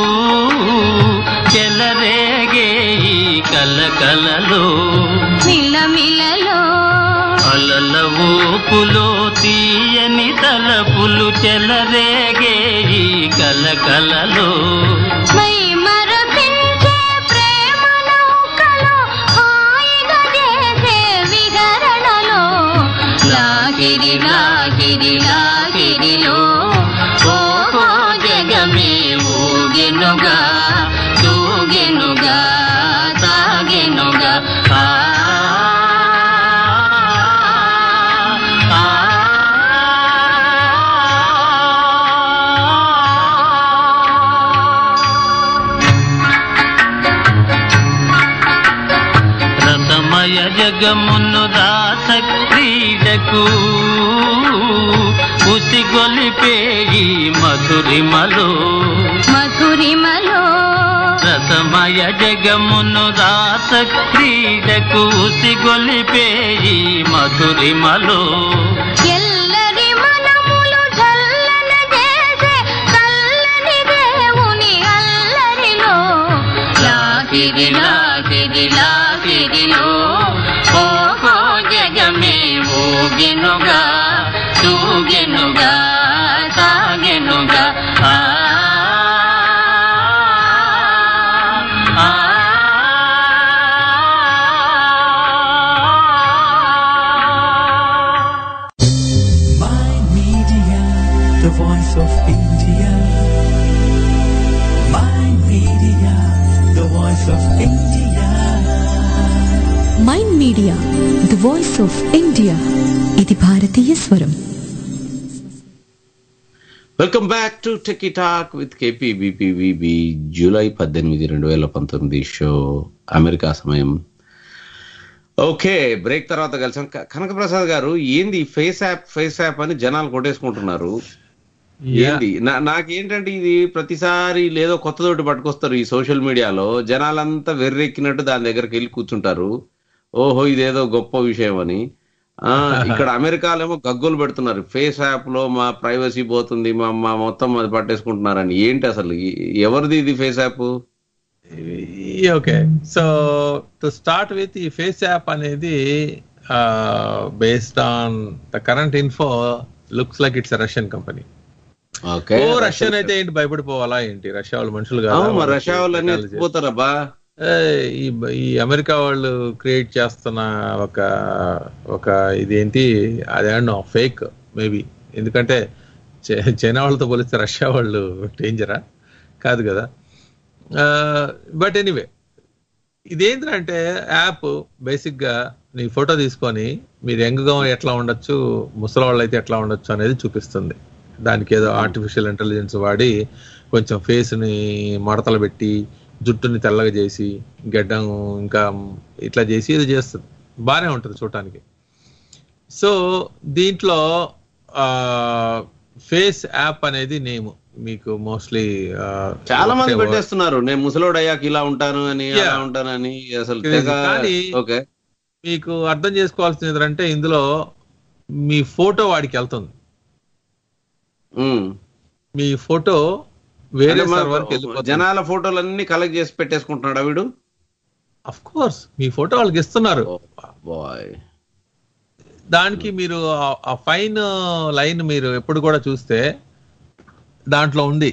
Speaker 7: చెలరేగే ఈ కలకలలో
Speaker 6: మిలమిలలో
Speaker 7: అలల ఊపులో తీయని తలపులు చెలరేగే ఈ కలకలలో
Speaker 6: మై మరపించే ప్రేమ నౌకలో హాయిగా చేసే విహరణలో లాగిరి లాగిరి లాగిరిలో ఓహో జగమే ఊగెనుగా తూగెనుగా తాగెనుగా ఆ రథమయ జగమును దాస క్రీడకు ఉసిగొలిపే ఈ మధురిమలో మధురిమలో
Speaker 7: రసమయ జగమును రాస క్రీడకు ఉసిగొలిపే ఈ మధురిమలో
Speaker 6: ఎల్లరి మనములు చల్లన చేసే చల్లని దేవుని అల్లరిలో లాగిరి లాగిరి లాగిరిలో ఓహో జగమే ఊగెనుగా తూగెనుగా సాగెనుగా ఆ ఆ
Speaker 1: My Media, the voice of India. My media, the voice of India.
Speaker 2: Mind media the voice of India ఇది భారతీయ స్వరం
Speaker 4: welcome back to techie talk with KP బీపీవీబీ జూలై పద్దెనిమిది రెండు వేల పంతొమ్మిది షో అమెరికా సమయం ఓకే బ్రేక్ తర్వాత కలిసాం క- కనకప్రసాద్ గారు ఏంది ఫేస్ యాప్ ఫేస్ యాప్ అని జనాలు కొట్టేసుకుంటున్నారు ఏంది నా- నాకేంటంటే ఇది ప్రతిసారి లేదో కొత్తదోటి పట్టుకొస్తారు ఈ సోషల్ మీడియాలో జనాలంతా వెర్రెక్కినట్టు దాని దగ్గరికి వెళ్ళి కూర్చుంటారు ఓహో ఇదేదో గొప్ప విషయం అని ఆ ఇక్కడ అమెరికాలో ఏమో గగ్గులు పెడుతున్నారు ఫేస్ యాప్ లో మా ప్రైవసీ పోతుంది మా మా మొత్తం అది పట్టేసుకుంటున్నారని ఏంటి అసలు ఈ- ఎవరిది ఇది FaceApp
Speaker 5: okay so to start with ఈ ఫేస్ యాప్ అనేది based on the current info looks like it's Russian company
Speaker 4: okay
Speaker 5: oh Russian అయితే ఏంటి భయపడిపోవాలా ఏంటి రష్యా వాళ్ళు మనుషులు కాదా?
Speaker 4: అవును, మరి రష్యా
Speaker 5: వాళ్ళకి
Speaker 4: వాళ్ళని
Speaker 5: technology.
Speaker 4: ఎత్తిపోతారబ్బా
Speaker 5: ఏయ్, ఈ ఈ అమెరికా వాళ్ళు క్రియేట్ చేస్తున్న ఒక ఒక ఇదేంటి అదేమో ఫేక్ మేబీ ఎందుకంటే చై- చైనా వాళ్ళతో పోలిస్తే రష్యా వాళ్ళు డేంజరా కాదు కదా బట్ ఎనీవే ఇదేంటంటే యాప్ బేసిక్ గా నీ ఫోటో తీసుకొని మీరు యంగ్గా ఎట్లా ఉండొచ్చు ముసలి వాళ్ళు అయితే ఎట్లా ఉండొచ్చు అనేది చూపిస్తుంది దానికి ఏదో ఆర్టిఫిషియల్ ఇంటెలిజెన్స్ వాడి కొంచెం ఫేస్ ని మడతలు పెట్టి జుట్టుని తెల్లగా చేసి గడ్డం ఇంకా ఇట్లా చేసి ఇది చేస్తుంది బాగానే ఉంటుంది చూడటానికి సో దీంట్లో ఫేస్ యాప్ అనేది నేమ్ మీకు మోస్ట్లీ
Speaker 4: చాలా మంది పెట్టేస్తున్నారు నేను ముసలోడు అయ్యాక ఇలా ఉంటాను అని అలా
Speaker 5: Yeah.
Speaker 4: ఉంటానని అసలు
Speaker 5: Crazy.
Speaker 4: తెగ
Speaker 5: కానీ-
Speaker 4: ఓకే
Speaker 5: మీకు అర్థం చేసుకోవాల్సింది ఏంటంటే ఇందులో మీ ఫోటో వాడికి వెళ్తుంది
Speaker 4: ఉమ్.
Speaker 5: మీ ఫోటో వేరే
Speaker 4: అంటే మన
Speaker 5: సర్వర్కి వెళ్ళిపోతుంది
Speaker 4: జనాల ఫోటోలన్నీ కలెక్ట్ చేసి పెట్టేసుకుంటున్నాడు వీడు
Speaker 5: అఫ్ కోర్స్ మీ ఫోటో వాళ్ళకి ఇస్తున్నారు
Speaker 4: బాయ్
Speaker 5: దానికి మీరు ఆ- ఆ ఫైన్ లైన్ మీరు ఎప్పుడు కూడా చూస్తే దాంట్లో ఉంది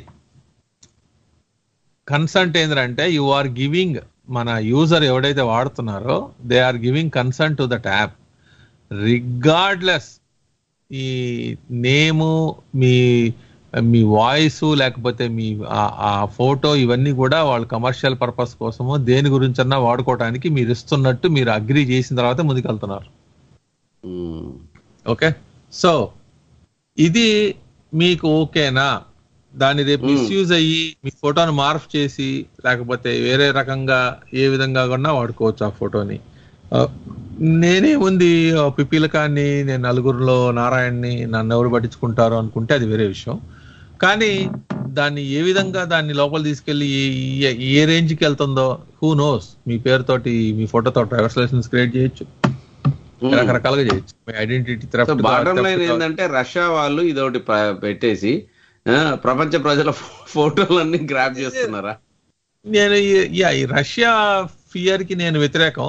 Speaker 5: కన్సంట్ ఏంటంటే యు ఆర్ గివింగ్ మన యూజర్ ఎవడైతే వాడుతున్నారో they are giving consent to that app regardless ఈ నేము మీ మీ వాయిస్ లేకపోతే మీ ఆ- ఆ ఫోటో ఇవన్నీ కూడా వాళ్ళు కమర్షియల్ పర్పస్ కోసమో దేని గురించన్నా వాడుకోవడానికి మీరు ఇస్తున్నట్టు మీరు అగ్రి చేసిన తర్వాత ముందుకెళ్తున్నారు
Speaker 4: ఉమ్.
Speaker 5: ఓకే సో ఇది మీకు ఓకేనా దాన్ని రేపు
Speaker 4: Hmm.
Speaker 5: మిస్యూజ్ అయ్యి మీ ఫోటోని మార్ఫ్ చేసి లేకపోతే వేరే రకంగా ఏ విధంగా కూడా వాడుకోవచ్చు ఆ ఫోటోని ఆ, నేనేముంది ఆ పిపీలకాన్ని నేను నలుగురిలో నారాయణని నన్ను ఎవరు పట్టించుకుంటారు అనుకుంటే అది వేరే విషయం కానీ దాన్ని ఏ విధంగా దాన్ని లోపల తీసుకెళ్లి ఏ- ఏ రేంజ్కి వెళ్తుందో హూ నోస్ మీ పేరుతోటి మీ ఫోటోతో డ్రైవర్స్ లైసెన్స్ క్రియేట్ చేయొచ్చు రకరకాలుగా చేయొచ్చు మీ ఐడెంటిటీ
Speaker 4: సో బాటం లైన్ ఏంటంటే రష్యా వాళ్ళు ఇదొకటి ప- పెట్టేసి ఆ, ప్రపంచ ప్రజల ఫో- ఫోటోలన్నీ గ్రాప్ చేస్తున్నారా
Speaker 5: నేను ఈ- యా, ఈ రష్యా ఫియర్ కి నేను వ్యతిరేకం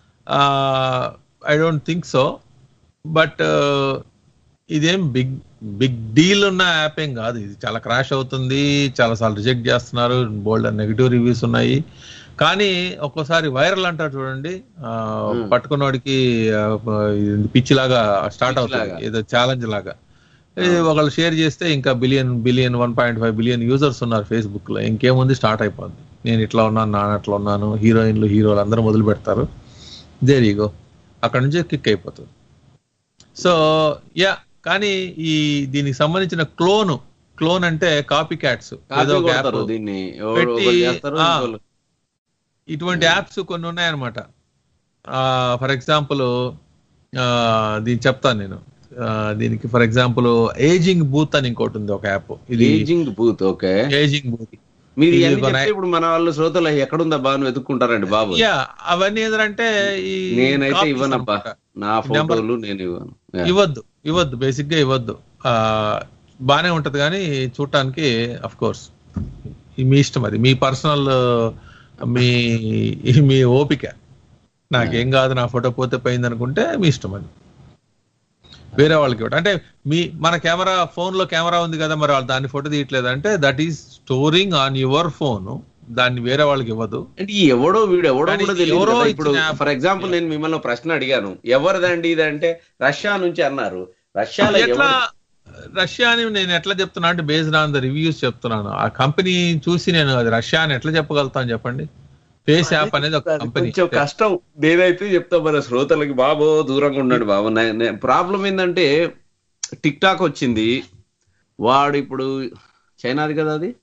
Speaker 5: I don't think so but ఇదేం బిగ్ బిగ్ డీల్ ఉన్న యాప్ ఏం కాదు ఇది చాలా క్రాష్ అవుతుంది చాలా సార్లు రిజెక్ట్ చేస్తున్నారు బోల్డ్ నెగిటివ్ రివ్యూస్ ఉన్నాయి కానీ ఒక్కోసారి వైరల్ అంటారు చూడండి ఆ,
Speaker 4: Hmm.
Speaker 5: పట్టుకున్నోడికి పిచ్చి లాగా స్టార్ట్
Speaker 4: Pitch
Speaker 5: అవుతుంది
Speaker 4: లాగా.
Speaker 5: ఏదో ఛాలెంజ్ లాగా ఇది ఒకళ్ళు షేర్ చేస్తే ఇంకా billion billion one point five billion users ఉన్నారు ఫేస్బుక్ లో ఇంకేముంది స్టార్ట్ అయిపోద్ది నేను ఇట్లా ఉన్నాను నాన్న అట్లా ఉన్నాను హీరోయిన్లు హీరోలు అందరూ మొదలు పెడతారు దేరీగో అక్కడ నుంచి కిక్ అయిపోతుంది సో యా కానీ ఈ దీనికి సంబంధించిన క్లోన్ క్లోన్ అంటే కాపీ క్యాట్స్
Speaker 4: కాపీ కొడతారు దీన్ని ఎవరు
Speaker 5: పెట్టి,
Speaker 4: ఒకరు చేస్తారు
Speaker 5: ఆ,
Speaker 4: ఇంకోళ్ళు-
Speaker 5: ఇటువంటి యాప్స్ కొన్ని ఉన్నాయన్నమాట ఫర్ ఎగ్జాంపుల్ దీన్ని చెప్తాను నేను ఆ, దీనికి ఫర్ ఎగ్జాంపుల్ ఏజింగ్ బూత్ అని ఇంకోటి ఉంది ఒక యాప్ ఇది
Speaker 4: aging booth okay
Speaker 5: aging booth
Speaker 4: మీరు
Speaker 5: ఇది
Speaker 4: ఇవన్నీ
Speaker 5: ఒక
Speaker 4: చెప్తే ఇప్పుడు మన వాళ్ళు శ్రోతలు ఎక్కడుందా బా అని వెతుక్కుంటారండి బాబు
Speaker 5: యా అవన్నీ ఏంటంటే ఈ
Speaker 4: నేనైతే
Speaker 5: copies
Speaker 4: ఇవ్వనబ్బా
Speaker 5: అన్నమాట.
Speaker 4: నా
Speaker 5: నెంబర్-
Speaker 4: ఫోటోలు నేను ఇవ్వను Yeah.
Speaker 5: ఇవ్వద్దు ఇవ్వద్దు బేసిక్ గా ఇవ్వద్దు ఆ, బానే ఉంటది కానీ చూడటానికి అఫ్ కోర్స్ మీ ఇష్టం అది మీ పర్సనల్ మీ మీ ఓపిక నాకేం కాదు నా ఫోటో పోతే పోయింది అనుకుంటే మీ ఇష్టం అది వేరే వాళ్ళకి ఇవ్వడం అంటే మీ మన కెమెరా ఫోన్ లో కెమెరా ఉంది కదా మరి వాళ్ళు దాన్ని ఫోటో తీయట్లేదు అంటే that is storing on your phone దాన్ని వేరే వాళ్ళకి ఇవ్వదు
Speaker 4: అంటే ఈ ఎవడో వీడు ఎవడో
Speaker 5: కానీ
Speaker 4: కూడా తెలియదు
Speaker 5: ఎవరో
Speaker 4: కదా. ఇప్పుడు
Speaker 5: ఇచ్చిన app.
Speaker 4: ఫర్ ఎగ్జాంపుల్ నేను మిమ్మల్ని ఒక ప్రశ్న అడిగాను ఎవరిదండి ఇది అంటే రష్యా నుంచి అన్నారు రష్యాలో
Speaker 5: ఎట్లా
Speaker 4: ఎవరు-
Speaker 5: రష్యా అని నేను ఎట్లా చెప్తున్నా అంటే బేస్డ్ ఆన్ ద రివ్యూస్ చెప్తున్నాను ఆ కంపెనీ చూసి నేను అది రష్యా అని ఎట్లా చెప్పగలుగుతాను చెప్పండి ఫేస్ యాప్ అనేది ఒక
Speaker 4: అది
Speaker 5: కంపెనీ
Speaker 4: కొంచెం కష్టం నేనైతే చెప్తా మన శ్రోతలకి బాబు దూరంగా ఉండండి బాబు ప్రాబ్లం ఏంటంటే టిక్ టాక్ వచ్చింది వాడు ఇప్పుడు చైనాది కదా అది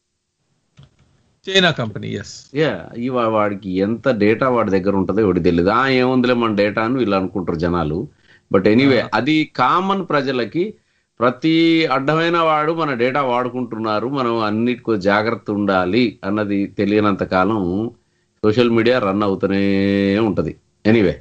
Speaker 5: చైనా కంపెనీ ఎస్
Speaker 4: యా ఈ వా- వాడికి ఎంత డేటా వాడి దగ్గర ఉంటుందో ఎవరికి తెలియదు ఆ ఏముందిలే మన డేటా అని వీళ్ళు అనుకుంటారు జనాలు బట్ ఎనీవే అది కామన్ ప్రజలకి ప్రతి అడ్డమైన వాడు మన డేటా వాడుకుంటున్నారు మనం అన్నిటికో జాగ్రత్త ఉండాలి అన్నది తెలియనంత కాలం సోషల్ మీడియా రన్ అవుతూనే ఉంటది ఎనీవే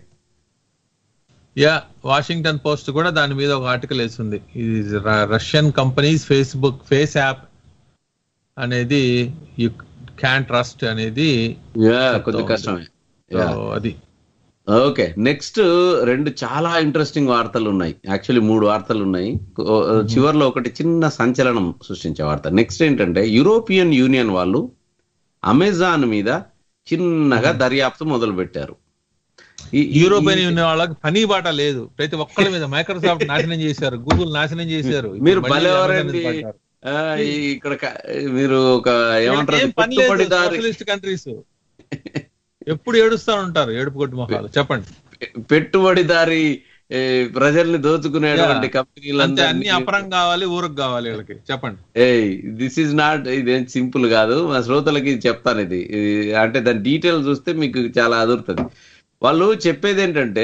Speaker 5: యా వాషింగ్టన్ పోస్ట్ కూడా దాని మీద ఒక ఆర్టికల్ వేసింది ఇది Russian companies Facebook FaceApp అనేది యు క్యాన్ ట్రస్ట్ అనేది
Speaker 4: యా కొద్ది కష్టమే
Speaker 5: So,
Speaker 4: Yeah.
Speaker 5: అది
Speaker 4: ఓకే నెక్స్ట్ రెండు చాలా ఇంట్రెస్టింగ్ వార్తలు ఉన్నాయి యాక్చువల్లీ మూడు వార్తలు ఉన్నాయి ఓ- చివర్లో ఒకటి చిన్న సంచలనం సృష్టించే వార్త నెక్స్ట్ ఏంటంటే యూరోపియన్ యూనియన్ వాళ్ళు అమెజాన్ మీద చిన్నగా దర్యాప్తు మొదలు పెట్టారు ఈ- ఈ-
Speaker 5: యూరోపియన్
Speaker 4: ఈ-
Speaker 5: యూనియన్ వాళ్ళకి పని బాట లేదు ప్రతి ఒక్కరి మీద మైక్రోసాఫ్ట్ నాశనం చేశారు గూగుల్ నాశనం చేశారు
Speaker 4: మీరు
Speaker 5: మళ్ళీ
Speaker 4: భలేవారండి
Speaker 5: Amazon మీద పడ్డారు.
Speaker 4: ఆ, ఈ ఇక్కడ క- మీరు ఒక ఏమంటారు
Speaker 5: వీళ్ళకి ఏం పని లేదు
Speaker 4: పెట్టుబడిదారి
Speaker 5: సోషలిస్ట్ కంట్రీస్ ఎప్పుడు ఏడుస్తా ఉంటారు ఏడుపు కొట్టు మొహాలు చెప్పండి
Speaker 4: పెట్టుబడిదారి ఏ, ప్రజల్ని దోచుకునేటువంటి
Speaker 5: అంతే అన్ని
Speaker 4: కంపెనీలు
Speaker 5: అపరం కావాలి ఊరకు కావాలి వీళ్ళకి చెప్పండి
Speaker 4: ఏయ్ దిస్ ఈజ్ నాట్ ఇదేం సింపుల్ కాదు మా శ్రోతలకి చెప్తాను ఇది ఇది అంటే దాని డీటెయిల్ చూస్తే మీకు చాలా అదురుతుంది వాళ్ళు చెప్పేది ఏంటంటే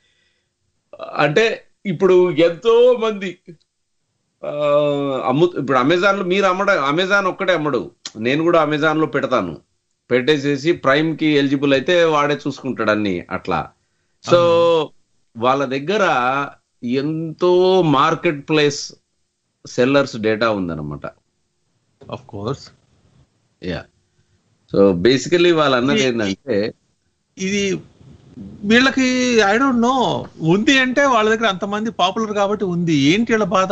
Speaker 4: అంటే ఇప్పుడు ఎంతో మంది ఆ, అమ్ము ఇప్పుడు అమెజాన్ లో మీరు అమ్మడ అమెజాన్ ఒక్కటే అమ్మడు నేను కూడా అమెజాన్ లో పెడతాను పెట్టేసేసి ప్రైమ్ కి ఎలిజిబుల్ అయితే వాడే చూసుకుంటాడు అన్ని అట్లా సో వాళ్ళ దగ్గర ఎంతో మార్కెట్ ప్లేస్ సెల్లర్స్ డేటా ఉందన్నమాట
Speaker 5: of course
Speaker 4: yeah so basically వాళ్ళు అన్నది ఏంటంటే
Speaker 5: ఇది వీళ్ళకి ఐ డోంట్ నో ఉంది అంటే వాళ్ళ దగ్గర అంతమంది పాపులర్ కాబట్టి ఉంది ఏంటి వీళ్ళ బాధ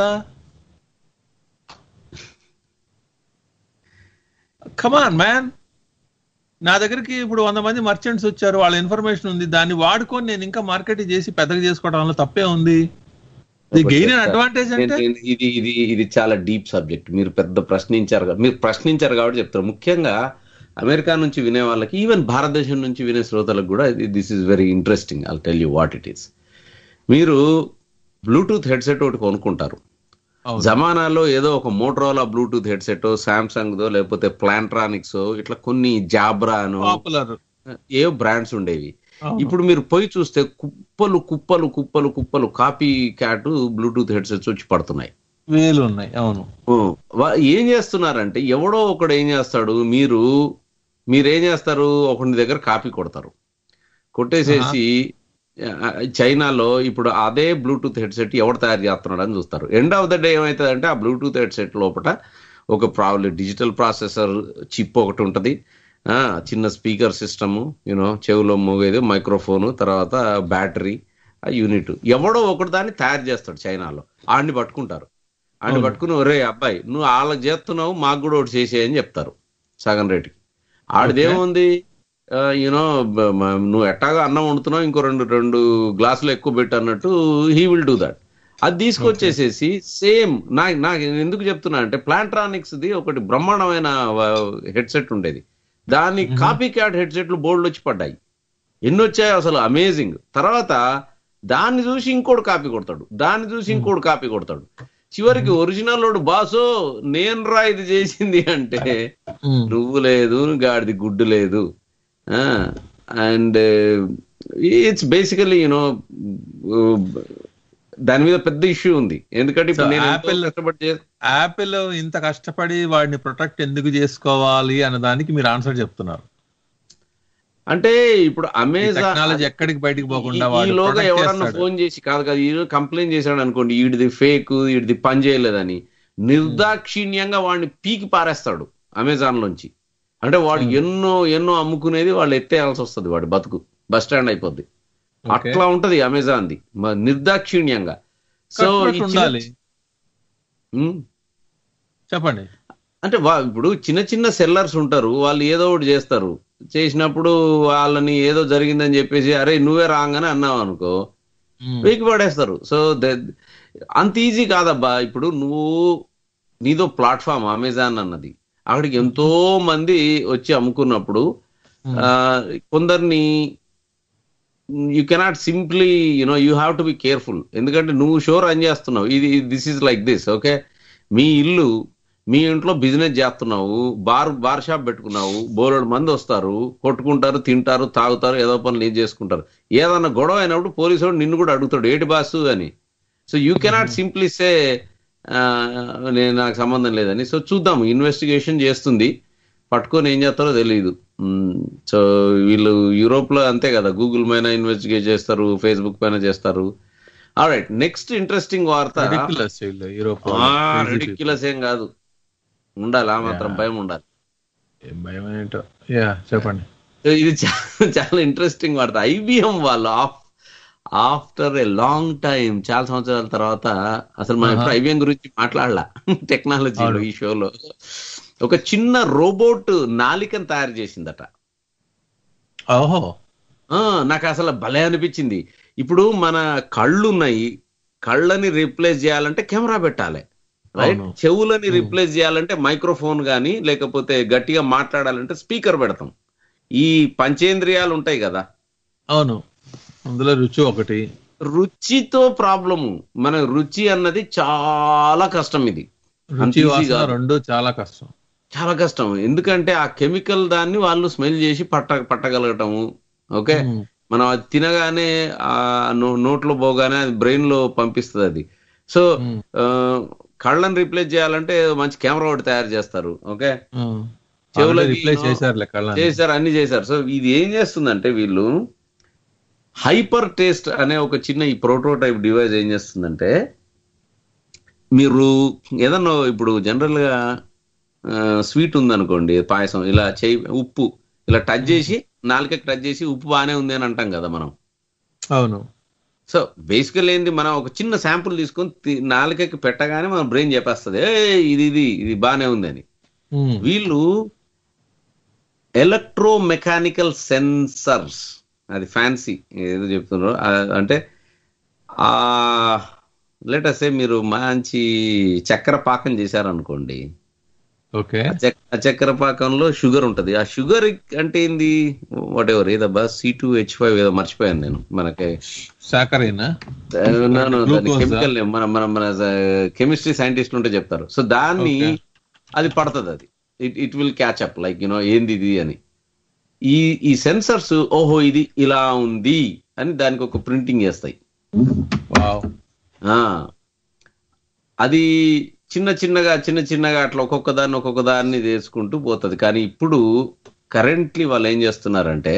Speaker 5: కమాన్ మ్యాన్ నా దగ్గరికి ఇప్పుడు వంద మంది మర్చెంట్స్ వచ్చారు వాళ్ళ ఇన్ఫర్మేషన్ ఉంది దాన్ని వాడుకొని నేను ఇంకా మార్కెటింగ్ చేసి పెద్దగా చేసుకోవడంలో తప్పే ఉంది గెయిన్ అండ్ అడ్వాంటేజ్ అంటే
Speaker 4: నేను- ఇది ఇది ఇది చాలా డీప్ సబ్జెక్ట్ మీరు పెద్ద ప్రశ్నించారు కా- మీరు ప్రశ్నించారు కాబట్టి చెప్తారు ముఖ్యంగా అమెరికా నుంచి వినే వాళ్ళకి ఈవెన్ భారతదేశం నుంచి వినే శ్రోతలకు కూడా this is very interesting I tell you what it is మీరు బ్లూటూత్ హెడ్సెట్ ఒకటి కొనుక్కుంటారు
Speaker 5: అవును.
Speaker 4: జమానాలో ఏదో ఒక మోటరోలా బ్లూటూత్ హెడ్సెట్ సామ్సంగ్ దో లేకపోతే ప్లాంట్రానిక్స్ ఇట్లా కొన్ని జాబ్రాను
Speaker 5: పాపులర్
Speaker 4: ఏ బ్రాండ్స్ ఉండేవి ఇప్పుడు మీరు పోయి చూస్తే కుప్పలు కుప్పలు కుప్పలు కుప్పలు కాపీ క్యాట్ బ్లూటూత్ హెడ్సెట్స్ వచ్చి పడుతున్నాయి
Speaker 5: వేలు ఉన్నాయి అవును
Speaker 4: ఓ, వా- ఏం చేస్తున్నారంటే ఎవడో ఒకడు ఏం చేస్తాడు మీరు మీరేం చేస్తారు ఒకటి దగ్గర కాపీ కొడతారు కొట్టేసేసి ఆ, చైనాలో ఇప్పుడు అదే బ్లూటూత్ హెడ్సెట్ ఎవడు తయారు చేస్తున్నాడు అని చూస్తారు ఎండ్ ఆఫ్ ద డే ఏమవుతుందంటే ఆ బ్లూటూత్ హెడ్సెట్ లోపల ఒక ప్రాబ్లం డిజిటల్ ప్రాసెసర్ చిప్ ఒకటి ఉంటది ఆ చిన్న స్పీకర్ సిస్టమ్ యూనో చెవులో మోగేది మైక్రోఫోన్ తర్వాత బ్యాటరీ ఆ యూనిట్ ఎవడో ఒకటి దాన్ని తయారు చేస్తాడు చైనాలో ఆడిని పట్టుకుంటారు ఆడిని పట్టుకుని ఒరే అబ్బాయి నువ్వు వాళ్ళకి చేస్తున్నావు మాకు కూడా ఒకటి చేసేయని చెప్తారు సగం రేటుకి ఆడిదేముంది యూనో నువ్వు ఎట్టాగా అన్నం వండుతున్నావు ఇంకో రెండు రెండు గ్లాసులు ఎక్కువ పెట్టు అన్నట్టు హీ విల్ డూ దట్ అది తీసుకొచ్చేసేసి సేమ్ నా నాకు ఎందుకు చెప్తున్నా అంటే ప్లాంట్రానిక్స్ ది ఒకటి బ్రహ్మాండమైన హెడ్సెట్ ఉండేది దాని కాపీ క్యాట్ హెడ్సెట్లు బోర్డులు వచ్చి పడ్డాయి ఎన్ని వచ్చాయి అసలు అమేజింగ్ తర్వాత దాన్ని చూసి ఇంకోటి కాపీ కొడతాడు దాన్ని చూసి ఇంకోటి కాపీ కొడతాడు చివరికి ఒరిజినల్ వాడు బాసో నేను రా ఇది చేసింది అంటే నువ్వు లేదు గాడిది గుడ్డు లేదు అండ్ ఇట్స్ బేసికలీ యూనో దాని మీద పెద్ద ఇష్యూ ఉంది ఎందుకంటే ఇప్పుడు
Speaker 5: So,
Speaker 4: నేను ఎంతో
Speaker 5: Apple-
Speaker 4: కష్టపడి చే-
Speaker 5: యాపిల్ ఇంత కష్టపడి వాడిని ప్రొటెక్ట్ ఎందుకు చేసుకోవాలి అన్న దానికి మీరు ఆన్సర్ చెప్తున్నారు
Speaker 4: అంటే ఇప్పుడు అమెజాన్
Speaker 5: టెక్నాలజీ ఎక్కడికి బయటికి పోకుండా వాడు
Speaker 4: ఈలోగా
Speaker 5: protect
Speaker 4: ఎవరన్నా
Speaker 5: చేస్తాడు.
Speaker 4: ఫోన్ చేసి కాదు కాదు ఈ కంప్లైంట్ చేశాడు అనుకోండి వీడిది ఫేక్ వీడిది పని చేయలేదని నిర్దాక్షిణ్యంగా వాడిని పీకి పారేస్తాడు అమెజాన్ లోంచి అంటే వాడు ఎన్నో ఎన్నో అమ్ముకునేది వాళ్ళు ఎత్తేయాల్సి వస్తుంది వాడి బతుకు బస్ స్టాండ్ అయిపోద్ది
Speaker 5: Okay.
Speaker 4: అట్లా ఉంటది అమెజాన్ ది మ- నిర్దాక్షిణ్యంగా సో
Speaker 5: కట్టుబడి ఉండాలి
Speaker 4: చెప్పండి అంటే వా- ఇప్పుడు చిన్న చిన్న సెల్లర్స్ ఉంటారు వాళ్ళు ఏదో ఒకటి చేస్తారు చేసినప్పుడు వాళ్ళని ఏదో జరిగిందని చెప్పేసి అరే నువ్వే రాంగ్ అని అన్నావు అనుకో వీకి పడేస్తారు సో అంత ఈజీ కాదబ్బా ఇప్పుడు నువ్వు నీదో ప్లాట్ఫామ్ అమెజాన్ అన్నది అక్కడికి ఎంతో మంది వచ్చి అమ్ముకున్నప్పుడు ఆ, కొందరిని you cannot simply you know you have to be careful ఎందుకంటే నువ్వు షో రన్ చేస్తున్నావు ఇది this is like this okay మీ ఇల్లు మీ ఇంట్లో బిజినెస్ చేస్తున్నావు బార్ బార్ షాప్ పెట్టుకున్నావు బోలెడు మంది వస్తారు కొట్టుకుంటారు తింటారు తాగుతారు ఏదో పనులు ఏం చేసుకుంటారు ఏదన్నా గొడవ అయినప్పుడు పోలీసు వాడు నిన్ను కూడా అడుగుతాడు ఏటి బాసు అని so you cannot simply say నేను నాకు సంబంధం లేదని సో చూద్దాం ఇన్వెస్టిగేషన్ చేస్తుంది పట్టుకొని ఏం చేస్తారో తెలియదు సో వీళ్ళు యూరోప్ లో అంతే కదా గూగుల్ పైన ఇన్వెస్టిగేట్ చేస్తారు ఫేస్బుక్ పైన చేస్తారు రైట్ నెక్స్ట్ ఇంట్రెస్టింగ్ వార్త
Speaker 5: Ridiculous వీళ్ళు యూరోప్
Speaker 4: రిడిక్యులస్ ఏం కాదు ఉండాలి ఆ మాత్రం భయం ఉండాలి
Speaker 5: ఏం భయం ఏంటో యా చెప్పండి
Speaker 4: So, ఇది చా- చాలా ఇంట్రెస్టింగ్ వార్త ఐబిఎం వాళ్ళు of after a long time చాలా సంవత్సరాల తర్వాత అసలు మనం ఎప్పుడు ఐబిఎం గురించి మాట్లాడలా టెక్నాలజీలో ఈ షోలో ఒక చిన్న రోబోట్ నాలికను తయారు చేసిందట
Speaker 5: ఓహో
Speaker 4: ఆ, నాకు అసలు భలే అనిపించింది ఇప్పుడు మన కళ్ళు ఉన్నాయి కళ్ళని రీప్లేస్ చేయాలంటే కెమెరా పెట్టాలి రైట్
Speaker 5: అవును.
Speaker 4: చెవులని రీప్లేస్ చేయాలంటే మైక్రోఫోన్ గానీ లేకపోతే గట్టిగా మాట్లాడాలంటే స్పీకర్ పెడతాం ఈ పంచేంద్రియాలు ఉంటాయి కదా
Speaker 5: అవును అందులో రుచి ఒకటి
Speaker 4: రుచితో ప్రాబ్లము మన రుచి అన్నది చాలా కష్టం ఇది అంత
Speaker 5: రుచి
Speaker 4: easy
Speaker 5: వాసన
Speaker 4: కాదు.
Speaker 5: రెండు చాలా కష్టం
Speaker 4: చాలా కష్టం ఎందుకంటే ఆ కెమికల్ దాన్ని వాళ్ళు స్మెల్ చేసి పట్ట పట్టగలగటము ఓకే
Speaker 5: Hmm.
Speaker 4: మనం అది తినగానే ఆ నో- నోట్లో పోగానే అది బ్రెయిన్ లో పంపిస్తుంది అది సో
Speaker 5: Hmm.
Speaker 4: ఆ, కళ్ళని రీప్లేస్ చేయాలంటే మంచి కెమెరా ఒకటి తయారు చేస్తారు ఓకే చెవులకి
Speaker 5: చెవులకి రిప్లేస్
Speaker 4: no-
Speaker 5: చేశారు కళ్ళ
Speaker 4: చేశారు అన్ని చేశారు సో ఇది ఏం చేస్తుందంటే వీళ్ళు హైపర్ టేస్ట్ అనే ఒక చిన్న ఈ ప్రోటోటైప్ డివైస్ ఏం చేస్తుందంటే మీరు ఏదన్నా ఇప్పుడు జనరల్ గా స్వీట్ ఉందనుకోండి పాయసం ఇలా చేయి ఉప్పు ఇలా టచ్ చేసి నాలుకకి టచ్ చేసి ఉప్పు బాగానే ఉంది అని అంటాం కదా మనం
Speaker 5: అవును
Speaker 4: సో బేసికల్ ఏంది మనం ఒక చిన్న శాంపుల్ తీసుకొని తి- నాలుకకి పెట్టగానే మన బ్రెయిన్ చెప్పేస్తుంది ఏ ఇది ఇది ఇది బాగానే ఉంది అని
Speaker 5: ఉమ్.
Speaker 4: వీళ్ళు ఎలక్ట్రో మెకానికల్ సెన్సర్స్ అది ఫ్యాన్సీ ఏదో చెప్తున్నారు ఆ, అంటే ఆ లేటసే మీరు మంచి చక్కెర పాకం చేశారనుకోండి
Speaker 5: ఓకే
Speaker 4: ఆ చక్- ఆ చక్కెర పాకంలో షుగర్ ఉంటది ఆ షుగర్ అంటే ఏంది వాట్ ఎవర్ ఏదబ్బా సి టూ హెచ్ ఫైవ్ ఏదో మర్చిపోయాను నేను మనకి
Speaker 5: శాకరేనా Glucose ఆ?
Speaker 4: కెమికల్ మన మన మన కెమిస్ట్రీ సైంటిస్టులు ఉంటే చెప్తారు సో దాన్ని
Speaker 5: Okay.
Speaker 4: అది పడుతుంది అది it it will catch up like you know ఏంది ఇది అని ఈ ఈ సెన్సర్స్ ఓహో ఇది ఇలా ఉంది అని దానికి ఒక ప్రింటింగ్ చేస్తాయి
Speaker 5: వావ్
Speaker 4: ఆ అది చిన్న చిన్నగా చిన్న చిన్నగా అట్లా ఒక్కొక్క దాన్ని ఒక్కొక్క దాన్ని చేసుకుంటూ పోతుంది కానీ ఇప్పుడు కరెంట్లీ వాళ్ళు ఏం చేస్తున్నారంటే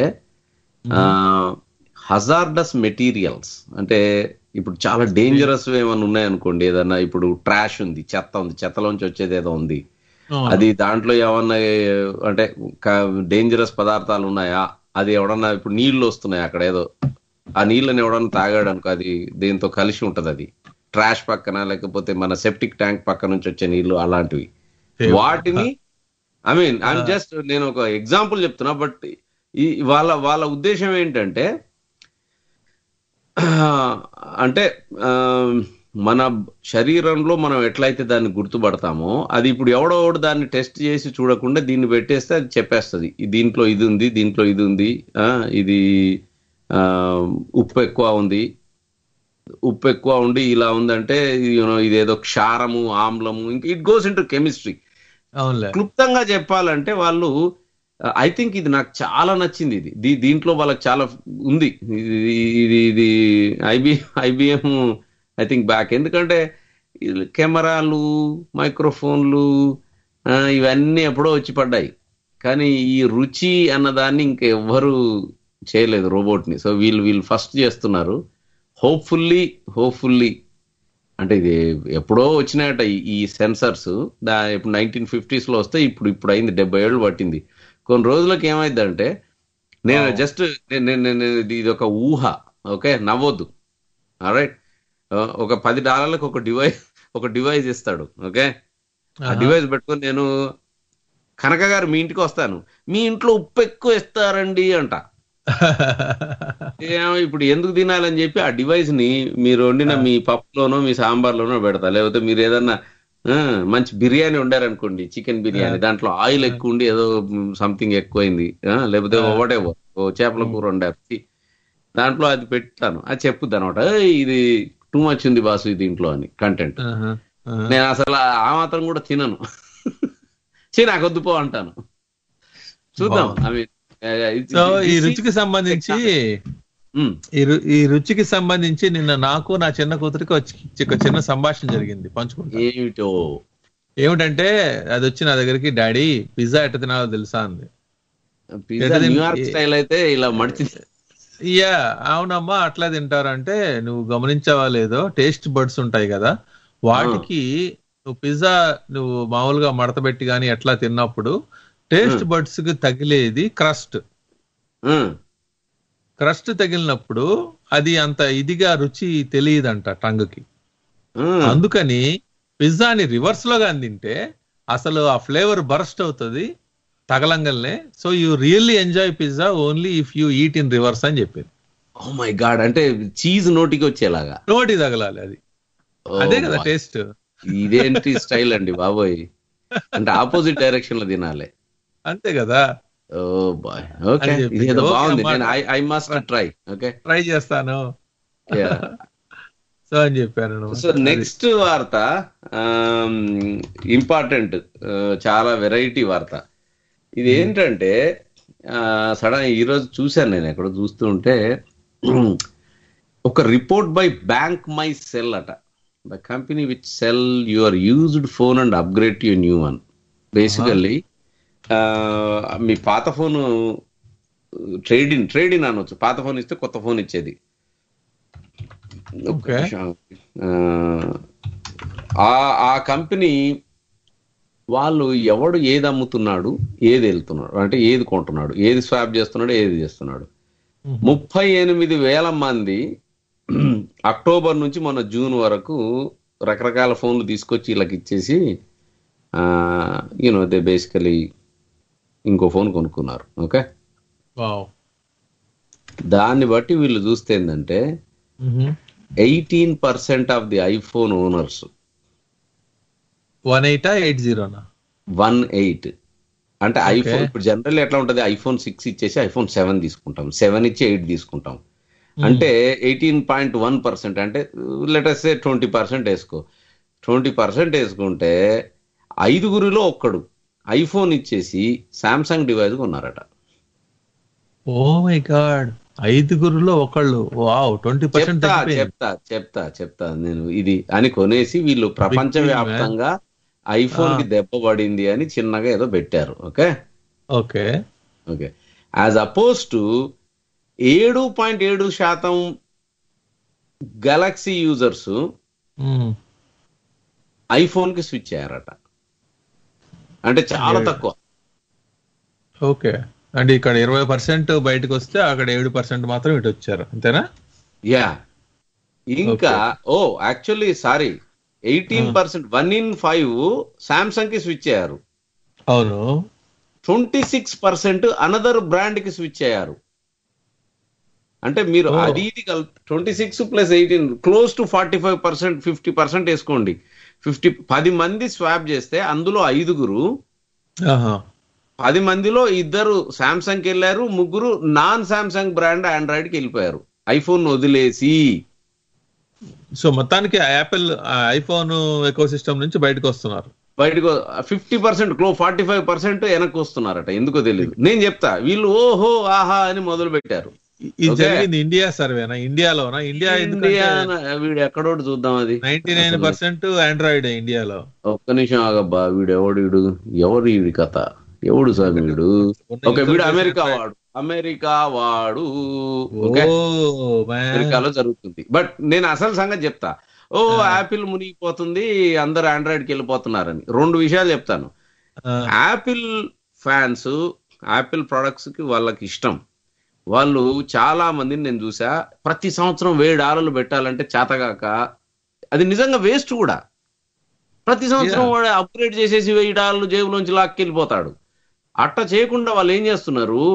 Speaker 4: హజార్డస్ మెటీరియల్స్ అంటే ఇప్పుడు చాలా డేంజరస్ ఏమైనా ఉన్నాయనుకోండి ఏదన్నా ఇప్పుడు ట్రాష్ ఉంది చెత్త ఉంది చెత్తలోంచి వచ్చేది ఏదో ఉంది
Speaker 5: అవును.
Speaker 4: అది దాంట్లో ఏమన్నా అంటే డేంజరస్ పదార్థాలు ఉన్నాయా అది ఎవడన్నా ఇప్పుడు నీళ్లు వస్తున్నాయి అక్కడ ఏదో ఆ నీళ్ళని ఎవడన్నా తాగాడు అనుకో అది దీంతో కలిసి ఉంటది అది ట్రాష్ పక్కన లేకపోతే మన సెప్టిక్ ట్యాంక్ పక్క నుంచి వచ్చే నీళ్లు అలాంటివి
Speaker 5: దేవుడా.
Speaker 4: వాటిని ఐ మీన్ ఐఎమ్ జస్ట్ నేను ఒక ఎగ్జాంపుల్ చెప్తున్నా బట్ ఈ వాళ్ళ వాళ్ళ ఉద్దేశం ఏంటంటే అంటే ఆ, మన శరీరంలో మనం ఎట్లయితే దాన్ని గుర్తుపడతామో అది ఇప్పుడు ఎవడో ఒకడు దాన్ని టెస్ట్ చేసి చూడకుండా దీన్ని పెట్టేస్తే అది చెప్పేస్తుంది దీంట్లో ఇది ఉంది దీంట్లో ఇది ఉంది ఆ, ఇది ఆ, ఉప్పు ఎక్కువ ఉంది ఉప్పు ఎక్కువ ఉండి ఇలా ఉందంటే యూనో ఇదేదో క్షారము ఆమ్లము ఇంకా ఇట్ గోస్ ఇంటూ కెమిస్ట్రీ
Speaker 5: అవునులే
Speaker 4: క్లుప్తంగా చెప్పాలంటే వాళ్ళు ఐ థింక్ ఇది నాకు చాలా నచ్చింది ఇది దీ- దీంట్లో వాళ్ళకి చాలా ఉంది ఇది ఇది ఇది IB IBM I think back ఎందుకంటే ఈ కెమెరాలు మైక్రోఫోన్లు ఆ, ఇవన్నీ ఎప్పుడో వచ్చి పడ్డాయి కానీ ఈ రుచి అన్నదాన్ని ఇంకెవ్వరు చేయలేదు రోబోట్ ని సో వీళ్ళు వీళ్ళు ఫస్ట్ చేస్తున్నారు హోప్ఫుల్లీ హోప్ఫుల్లీ అంటే ఇది ఎప్పుడో వచ్చినాయట ఈ- ఈ సెన్సర్స్ దా ఇప్పుడు నైన్టీన్ ఫిఫ్టీస్ లో వస్తే ఇప్పుడు ఇప్పుడు అయింది డెబ్బై ఏళ్ళు పట్టింది కొన్ని రోజులకు ఏమైందంటే నేను జస్ట్ ఇది ఒక ఊహ ఓకే నవ్వొద్దు రైట్ ఒక పది డాలర్లకు ఒక డివైస్ ఒక డివైస్ ఇస్తాడు ఓకే ఆ డివైస్ పెట్టుకొని నేను కనక గారు మీ ఇంటికి వస్తాను మీ ఇంట్లో ఉప్పు ఎక్కువ ఇస్తారండి అంట ఏమో ఇప్పుడు ఎందుకు తినాలని చెప్పి ఆ డివైస్ ని మీరు వండిన మీ పప్పులోనో మీ సాంబార్లోనో పెడతా లేకపోతే మీరు ఏదన్నా ఆ, మంచి బిర్యానీ వండారనుకోండి చికెన్ బిర్యానీ దాంట్లో ఆయిల్ ఎక్కువ ఉండి ఏదో సంథింగ్ ఎక్కువైంది ఆ, లేకపోతే ఒకటే ఓ చేపల కూర వండారు ఛీ, దాంట్లో అది పెడతాను అది చెప్పుద్ది అనమాట ఇది టూ మచ్ ఉంది బాసు ఇది దీంట్లో అని కంటెంట్
Speaker 5: ఆహా, ఆహా.
Speaker 4: నేను అసలు ఆ మాత్రం కూడా తినను చే నాకు వద్దు పో అంటాను చూద్దాం ఐ మీన్
Speaker 5: సో ఈ రుచికి సంబంధించి ఈ రు- ఈ రుచికి సంబంధించి నిన్న నాకు నా చిన్న కూతురికి వచ్చి ఒక చిన్న సంభాషణ జరిగింది పంచుకుంటా
Speaker 4: ఏమిటో
Speaker 5: ఏమిటంటే అది వచ్చి నా దగ్గరికి డాడీ పిజ్జా ఎట్ట తినాలో తెలుసా అంది
Speaker 4: పిజ్జా
Speaker 5: ఏంటది?
Speaker 4: న్యూయార్క్ స్టైల్ అయితే ఇలా మడిచి
Speaker 5: యా అవునమ్మా అట్లా తింటారంటే నువ్వు గమనించావా లేదో టేస్ట్ బర్డ్స్ ఉంటాయి కదా వాటికి నువ్వు పిజ్జా నువ్వు మామూలుగా మడత పెట్టి కానీ ఎట్లా తిన్నప్పుడు టేస్ట్ బర్డ్స్ కి తగిలేది క్రస్ట్ క్రస్ట్ తగిలినప్పుడు అది అంత ఇదిగా రుచి తెలియదంట టంగ్ కి అందుకని పిజ్జాని రివర్స్ లో కానీ తింటే అసలు ఆ ఫ్లేవర్ బర్స్ట్ అవుతుంది తగలంగల్నే so you really enjoy pizza only if you eat in reverse అని చెప్పింది
Speaker 4: ఓ మై గాడ్ అంటే చీజ్ నోటికి వచ్చేలాగా
Speaker 5: నోటి తగలాలి అది
Speaker 4: Oh
Speaker 5: అదే కదా
Speaker 4: my.
Speaker 5: టేస్ట్
Speaker 4: ఇదేంటి స్టైల్ అండి బాబోయ్ అంటే ఆపోజిట్ డైరెక్షన్ లో తినాలి
Speaker 5: అంతే కదా
Speaker 4: ఓ బాయ్ ఓకే
Speaker 5: అని చెప్పి,
Speaker 4: ఇదేదో
Speaker 5: okay
Speaker 4: బాగుంది
Speaker 5: అమ్మా.
Speaker 4: నేను I I must try okay
Speaker 5: try చేస్తాను సో అని చెప్పాను
Speaker 4: సో నెక్స్ట్ వార్త ఇంపార్టెంట్ చాలా వెరైటీ వార్త ఇది ఏంటంటే సడన్ ఈ రోజు చూశాను నేను ఎక్కడ చూస్తూ ఉంటే ఒక report by Bank My Cell అట the company which sell your used phone and upgrade your new one basically మీ పాత phone trade in trade in అనొచ్చు పాత ఫోన్ ఇస్తే కొత్త ఫోన్ ఇచ్చేది ఒక్క
Speaker 5: Okay.
Speaker 4: నిమిషం. ఆ ఆ కంపెనీ వాళ్ళు ఎవడు ఏది అమ్ముతున్నాడు ఏది వెళ్తున్నాడు అంటే ఏది కొంటున్నాడు ఏది స్వాప్ చేస్తున్నాడు ఏది చేస్తున్నాడు ముప్పై ఎనిమిది వేల మంది అక్టోబర్ నుంచి మొన్న జూన్ వరకు రకరకాల ఫోన్లు తీసుకొచ్చి వీళ్ళకి ఇచ్చేసి యూనో దే బేసికలీ ఇంకో ఫోన్ కొనుక్కున్నారు ఓకే
Speaker 5: వావ్
Speaker 4: దాన్ని బట్టి వీళ్ళు చూస్తే ఏంటంటే eighteen percent of the iPhone owners
Speaker 5: one ఎయిటా ఎయిట్ జీరోనా
Speaker 4: వన్ ఎయిట్ అంటే ఐఫోన్ ఇప్పుడు జనరల్ ఎట్లా ఉంటది ఐఫోన్ సిక్స్ ఇచ్చేసి ఐఫోన్ సెవెన్ తీసుకుంటాం సెవెన్ ఇచ్చి ఎయిట్ తీసుకుంటాం అంటే ఎయిటీన్ పాయింట్ వన్ పర్సెంట్ అంటే లెటర్స్ ట్వంటీ పర్సెంట్ వేసుకో ట్వంటీ పర్సెంట్ వేసుకుంటే ఐదుగురిలో ఒక్కడు ఐఫోన్ ఇచ్చేసి సామ్సంగ్ డివైస్ కొన్నారట
Speaker 5: ఓ మై గాడ్ ఐదుగురులో ఒకళ్ళు వావ్ ట్వంటీ పర్సెంట్
Speaker 4: చెప్తా చెప్తా చెప్తా చెప్తా నేను ఇది అని కొనేసి వీళ్ళు ప్రపంచవ్యాప్తంగా ఐఫోన్ కి దెబ్బ పడింది అని చిన్నగా ఏదో పెట్టారు okay
Speaker 5: okay
Speaker 4: okay as opposed to ఏడు పాయింట్ ఏడు శాతం గెలాక్సీ యూజర్స్ ఐఫోన్ కి స్విచ్ అయ్యారట అంటే చాలా తక్కువ
Speaker 5: ఓకే అంటే ఇక్కడ ఇరవై పర్సెంట్ బయటకు వస్తే అక్కడ ఏడు పర్సెంట్ మాత్రం ఇటు వచ్చారు అంతేనా
Speaker 4: యా ఇంకా oh actually sorry eighteen percent one in five Samsung కి స్విచ్ అయ్యారు
Speaker 5: అవును
Speaker 4: twenty six percent another brand కి స్విచ్ అయ్యారు అంటే మీరు
Speaker 5: Oh.
Speaker 4: అది ఇది twenty six plus eighteen close to forty five percent fifty percent వేసుకోండి ఫిఫ్టీ పది మంది స్వాప్ చేస్తే అందులో ఐదుగురు
Speaker 5: ఆహా.
Speaker 4: పది మందిలో ఇద్దరు సామ్సంగ్ కి వెళ్ళారు ముగ్గురు నాన్ సామ్సంగ్ బ్రాండ్ ఆండ్రాయిడ్ కి వెళ్ళిపోయారు ఐఫోన్ వదిలేసి
Speaker 5: సో మొత్తానికి యాపిల్ ఐఫోన్ ఎకో సిస్టమ్ నుంచి బయటకు వస్తున్నారు
Speaker 4: బయటకు ఫిఫ్టీ పర్సెంట్ క్లో ఫార్టీ ఫైవ్ పర్సెంట్ వెనక్కి వస్తున్నారట ఎందుకో తెలియదు నేను చెప్తా వీళ్ళు ఓహో ఆహా అని మొదలు పెట్టారు
Speaker 5: ఇది
Speaker 4: Okay.
Speaker 5: జరిగింది ఇండియా సర్వేనా ఇండియాలోనా ఇండియా
Speaker 4: ఇండియా వీడు ఎక్కడోటి చూద్దాం అది
Speaker 5: నైన్టీ నైన్ పర్సెంట్ ఆండ్రాయిడ్ ఇండియాలో
Speaker 4: ఒక్క నిమిషం ఆగబ్బా వీడు ఎవడు వీడు ఎవరు వీడి కథ ఎవడు స్వామి వీడు ఓకే వీడు అమెరికా వాడు అమెరికా వాడు ఓకే
Speaker 5: ఓ man.
Speaker 4: అమెరికాలో జరుగుతుంది బట్ నేను అసలు సంగతి చెప్తా ఓ యాపిల్ మునిగిపోతుంది అందరు ఆండ్రాయిడ్ కి వెళ్ళిపోతున్నారని రెండు విషయాలు చెప్తాను
Speaker 5: ఆ,
Speaker 4: యాపిల్ ఫ్యాన్స్ యాపిల్ ప్రొడక్ట్స్ కి వాళ్ళకి ఇష్టం వాళ్ళు చాలా మందిని నేను చూసా ప్రతి సంవత్సరం వెయ్యి డాలర్లు పెట్టాలంటే చేతగాక అది నిజంగా వేస్ట్ కూడా ప్రతి సంవత్సరం
Speaker 5: Yeah.
Speaker 4: వాడు అప్గ్రేడ్ చేసేసి వెయ్యి డాలర్లు జేబులోంచి లాక్కెళ్ళిపోతాడు అట్ట చేయకుండా వాళ్ళు ఏం చేస్తున్నారు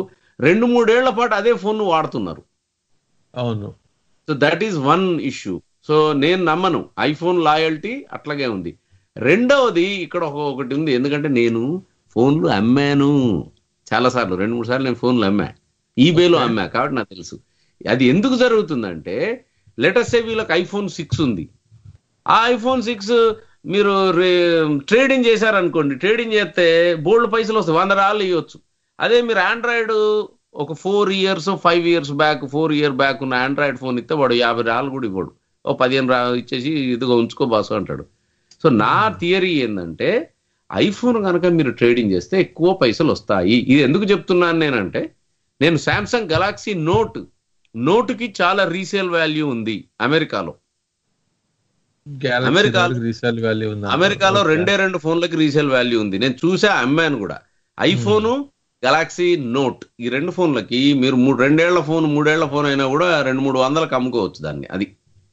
Speaker 4: రెండు మూడేళ్ల పాటు అదే ఫోన్ వాడుతున్నారు
Speaker 5: అవును
Speaker 4: so that is one issue so నేను నమ్మను ఐఫోన్ లాయల్టీ అట్లాగే ఉంది రెండవది ఇక్కడ ఒక ఒకటి ఉంది ఎందుకంటే నేను ఫోన్లు అమ్మాను చాలాసార్లు రెండు మూడు సార్లు నేను ఫోన్లు అమ్మా ఈబేలో అమ్మా కాబట్టి నాకు తెలుసు అది ఎందుకు జరుగుతుందంటే లెటెస్ట్ వీళ్ళకి ఐఫోన్ సిక్స్ ఉంది ఆ ఐఫోన్ సిక్స్ మీరు ట్రేడింగ్ చేశారనుకోండి ట్రేడింగ్ చేస్తే బోల్డ్ పైసలు వస్తాయి వంద రాళ్ళు ఇవ్వచ్చు అదే మీరు ఆండ్రాయిడ్ ఒక four years five years back four year back ఉన్న ఆండ్రాయిడ్ ఫోన్ ఇస్తే వాడు యాభై రాళ్ళు కూడా ఇవ్వడు ఓ పదిహేను రా ఇచ్చేసి ఇదిగో ఉంచుకో బాసు అంటాడు సో నా థియరీ ఏంటంటే ఐఫోన్ కనుక మీరు ట్రేడింగ్ చేస్తే ఎక్కువ పైసలు వస్తాయి ఇది ఎందుకు చెప్తున్నాను నేనంటే నేను శాంసంగ్ గెలాక్సీ నోట్ నోటుకి చాలా రీసేల్ వాల్యూ ఉంది అమెరికాలో అమెరికా-
Speaker 5: రీసేల్ వాల్యూ ఉంది
Speaker 4: అమెరికాలో రెండే రెండు ఫోన్లకి రీసేల్ వాల్యూ ఉంది నేను చూసా అమ్మాను కూడా ఐఫోన్ గెలాక్సీ నోట్ ఈ రెండు ఫోన్లకి మీరు మూడు రెండేళ్ల ఫోన్ మూడేళ్ల ఫోన్ అయినా కూడా రెండు మూడు వందలకు అమ్ముకోవచ్చు దాన్ని అది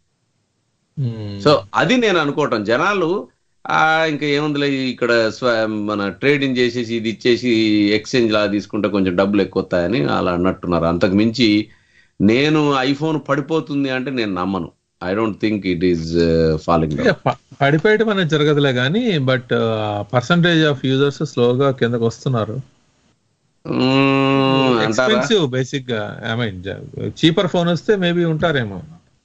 Speaker 4: సో అది నేను అనుకోవటం జనాలు ఆ ఇంకా ఏముందిలే ఇక్కడ స్వ- మన ట్రేడింగ్ చేసేసి ఇది ఇచ్చేసి ఎక్స్చేంజ్ లా తీసుకుంటే కొంచెం డబ్బులు ఎక్కువ వస్తాయని అలా అన్నట్టున్నారు అంతకు మించి నేను ఐఫోన్ పడిపోతుంది అంటే నేను నమ్మను I don't think it is falling
Speaker 5: పడిపోయటం అనేది జరగదులే కానీ బట్ పర్సంటేజ్ ఆఫ్ యూజర్స్ స్లోగా కిందకు వస్తున్నారు
Speaker 4: అంటారా
Speaker 5: ఎక్స్పెన్సివ్ బేసిక్ గా ఐ మీన్ చీపర్ ఫోన్ వస్తే మేబీ ఉంటారేమో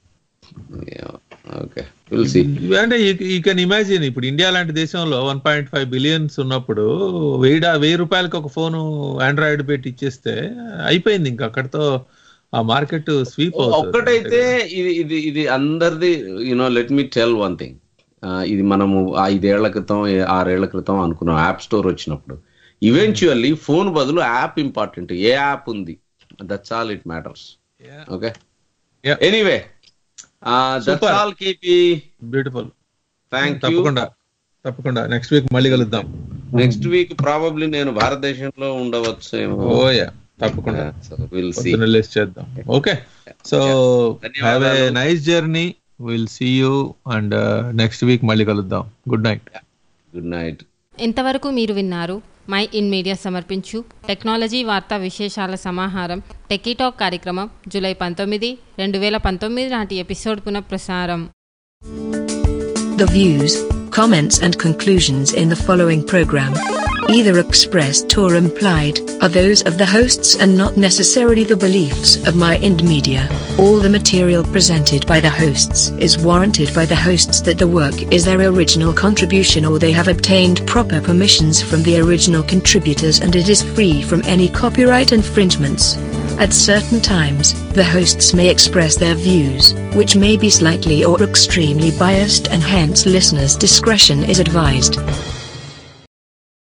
Speaker 4: ఓకే విల్ సి
Speaker 5: అంటే ఈ కెన్ ఇమాజిన్ ఇప్పుడు ఇండియా లాంటి దేశంలో వన్ పాయింట్ ఫైవ్ బిలియన్స్ ఉన్నప్పుడు వెయ్యి డా- వెయ్యి రూపాయలకి ఒక ఫోన్ ఆండ్రాయిడ్ పెట్టి ఇచ్చేస్తే అయిపోయింది ఇంకా అక్కడతో ఆ మార్కెట్ స్వీప్
Speaker 4: ఒక్కటైతే ఇది ఇది ఇది అందరిది you know let me tell one thing ఇది మనము ఐదేళ్ల క్రితం ఏ- ఆరేళ్ల క్రితం అనుకున్నాం యాప్ స్టోర్ వచ్చినప్పుడు ఈవెన్చువల్లీ ఫోన్ బదులు యాప్ ఇంపార్టెంట్ ఏ యాప్ ఉంది that's all it matters okay
Speaker 5: Yeah.
Speaker 4: Anyway that's
Speaker 5: Super.
Speaker 4: All KP
Speaker 5: beautiful
Speaker 4: thank you
Speaker 5: తప్పకుండా తప్పకుండా నెక్స్ట్ వీక్ మళ్ళీ కలుద్దాం
Speaker 4: నెక్స్ట్ వీక్ ప్రాబబ్లీ నేను భారతదేశంలో ఉండవచ్చేమో
Speaker 5: ఓయా తప్పకుండా
Speaker 4: విల్ సి
Speaker 5: పొద్దున్న లేచి చేద్దాం ఓకే సో హ్యావ్ ఏ
Speaker 4: ధన్యవాదాలు.
Speaker 5: Nice journey will see you and next week మళ్ళీ కలుద్దాం గుడ్ నైట్
Speaker 4: గుడ్ నైట్
Speaker 3: ఇంతవరకు మీరు విన్నారు మై ఇన్ మీడియా సమర్పించు టెక్నాలజీ వార్తా విశేషాల సమాహారం టెకీటాక్ కార్యక్రమం జూలై పంతొమ్మిది రెండు వేల పంతొమ్మిది నాటి ఎపిసోడ్ పునఃప్రసారం
Speaker 8: The views, comments, and conclusions in the following program, either expressed or implied, are those of the hosts and not necessarily the beliefs of My Ind Media. All the material presented by the hosts is warranted by the hosts that the work is their original contribution or they have obtained proper permissions from the original contributors and it is free from any copyright infringements. At certain times, the hosts may express their views, which may be slightly or extremely biased, and hence listeners' discretion is advised.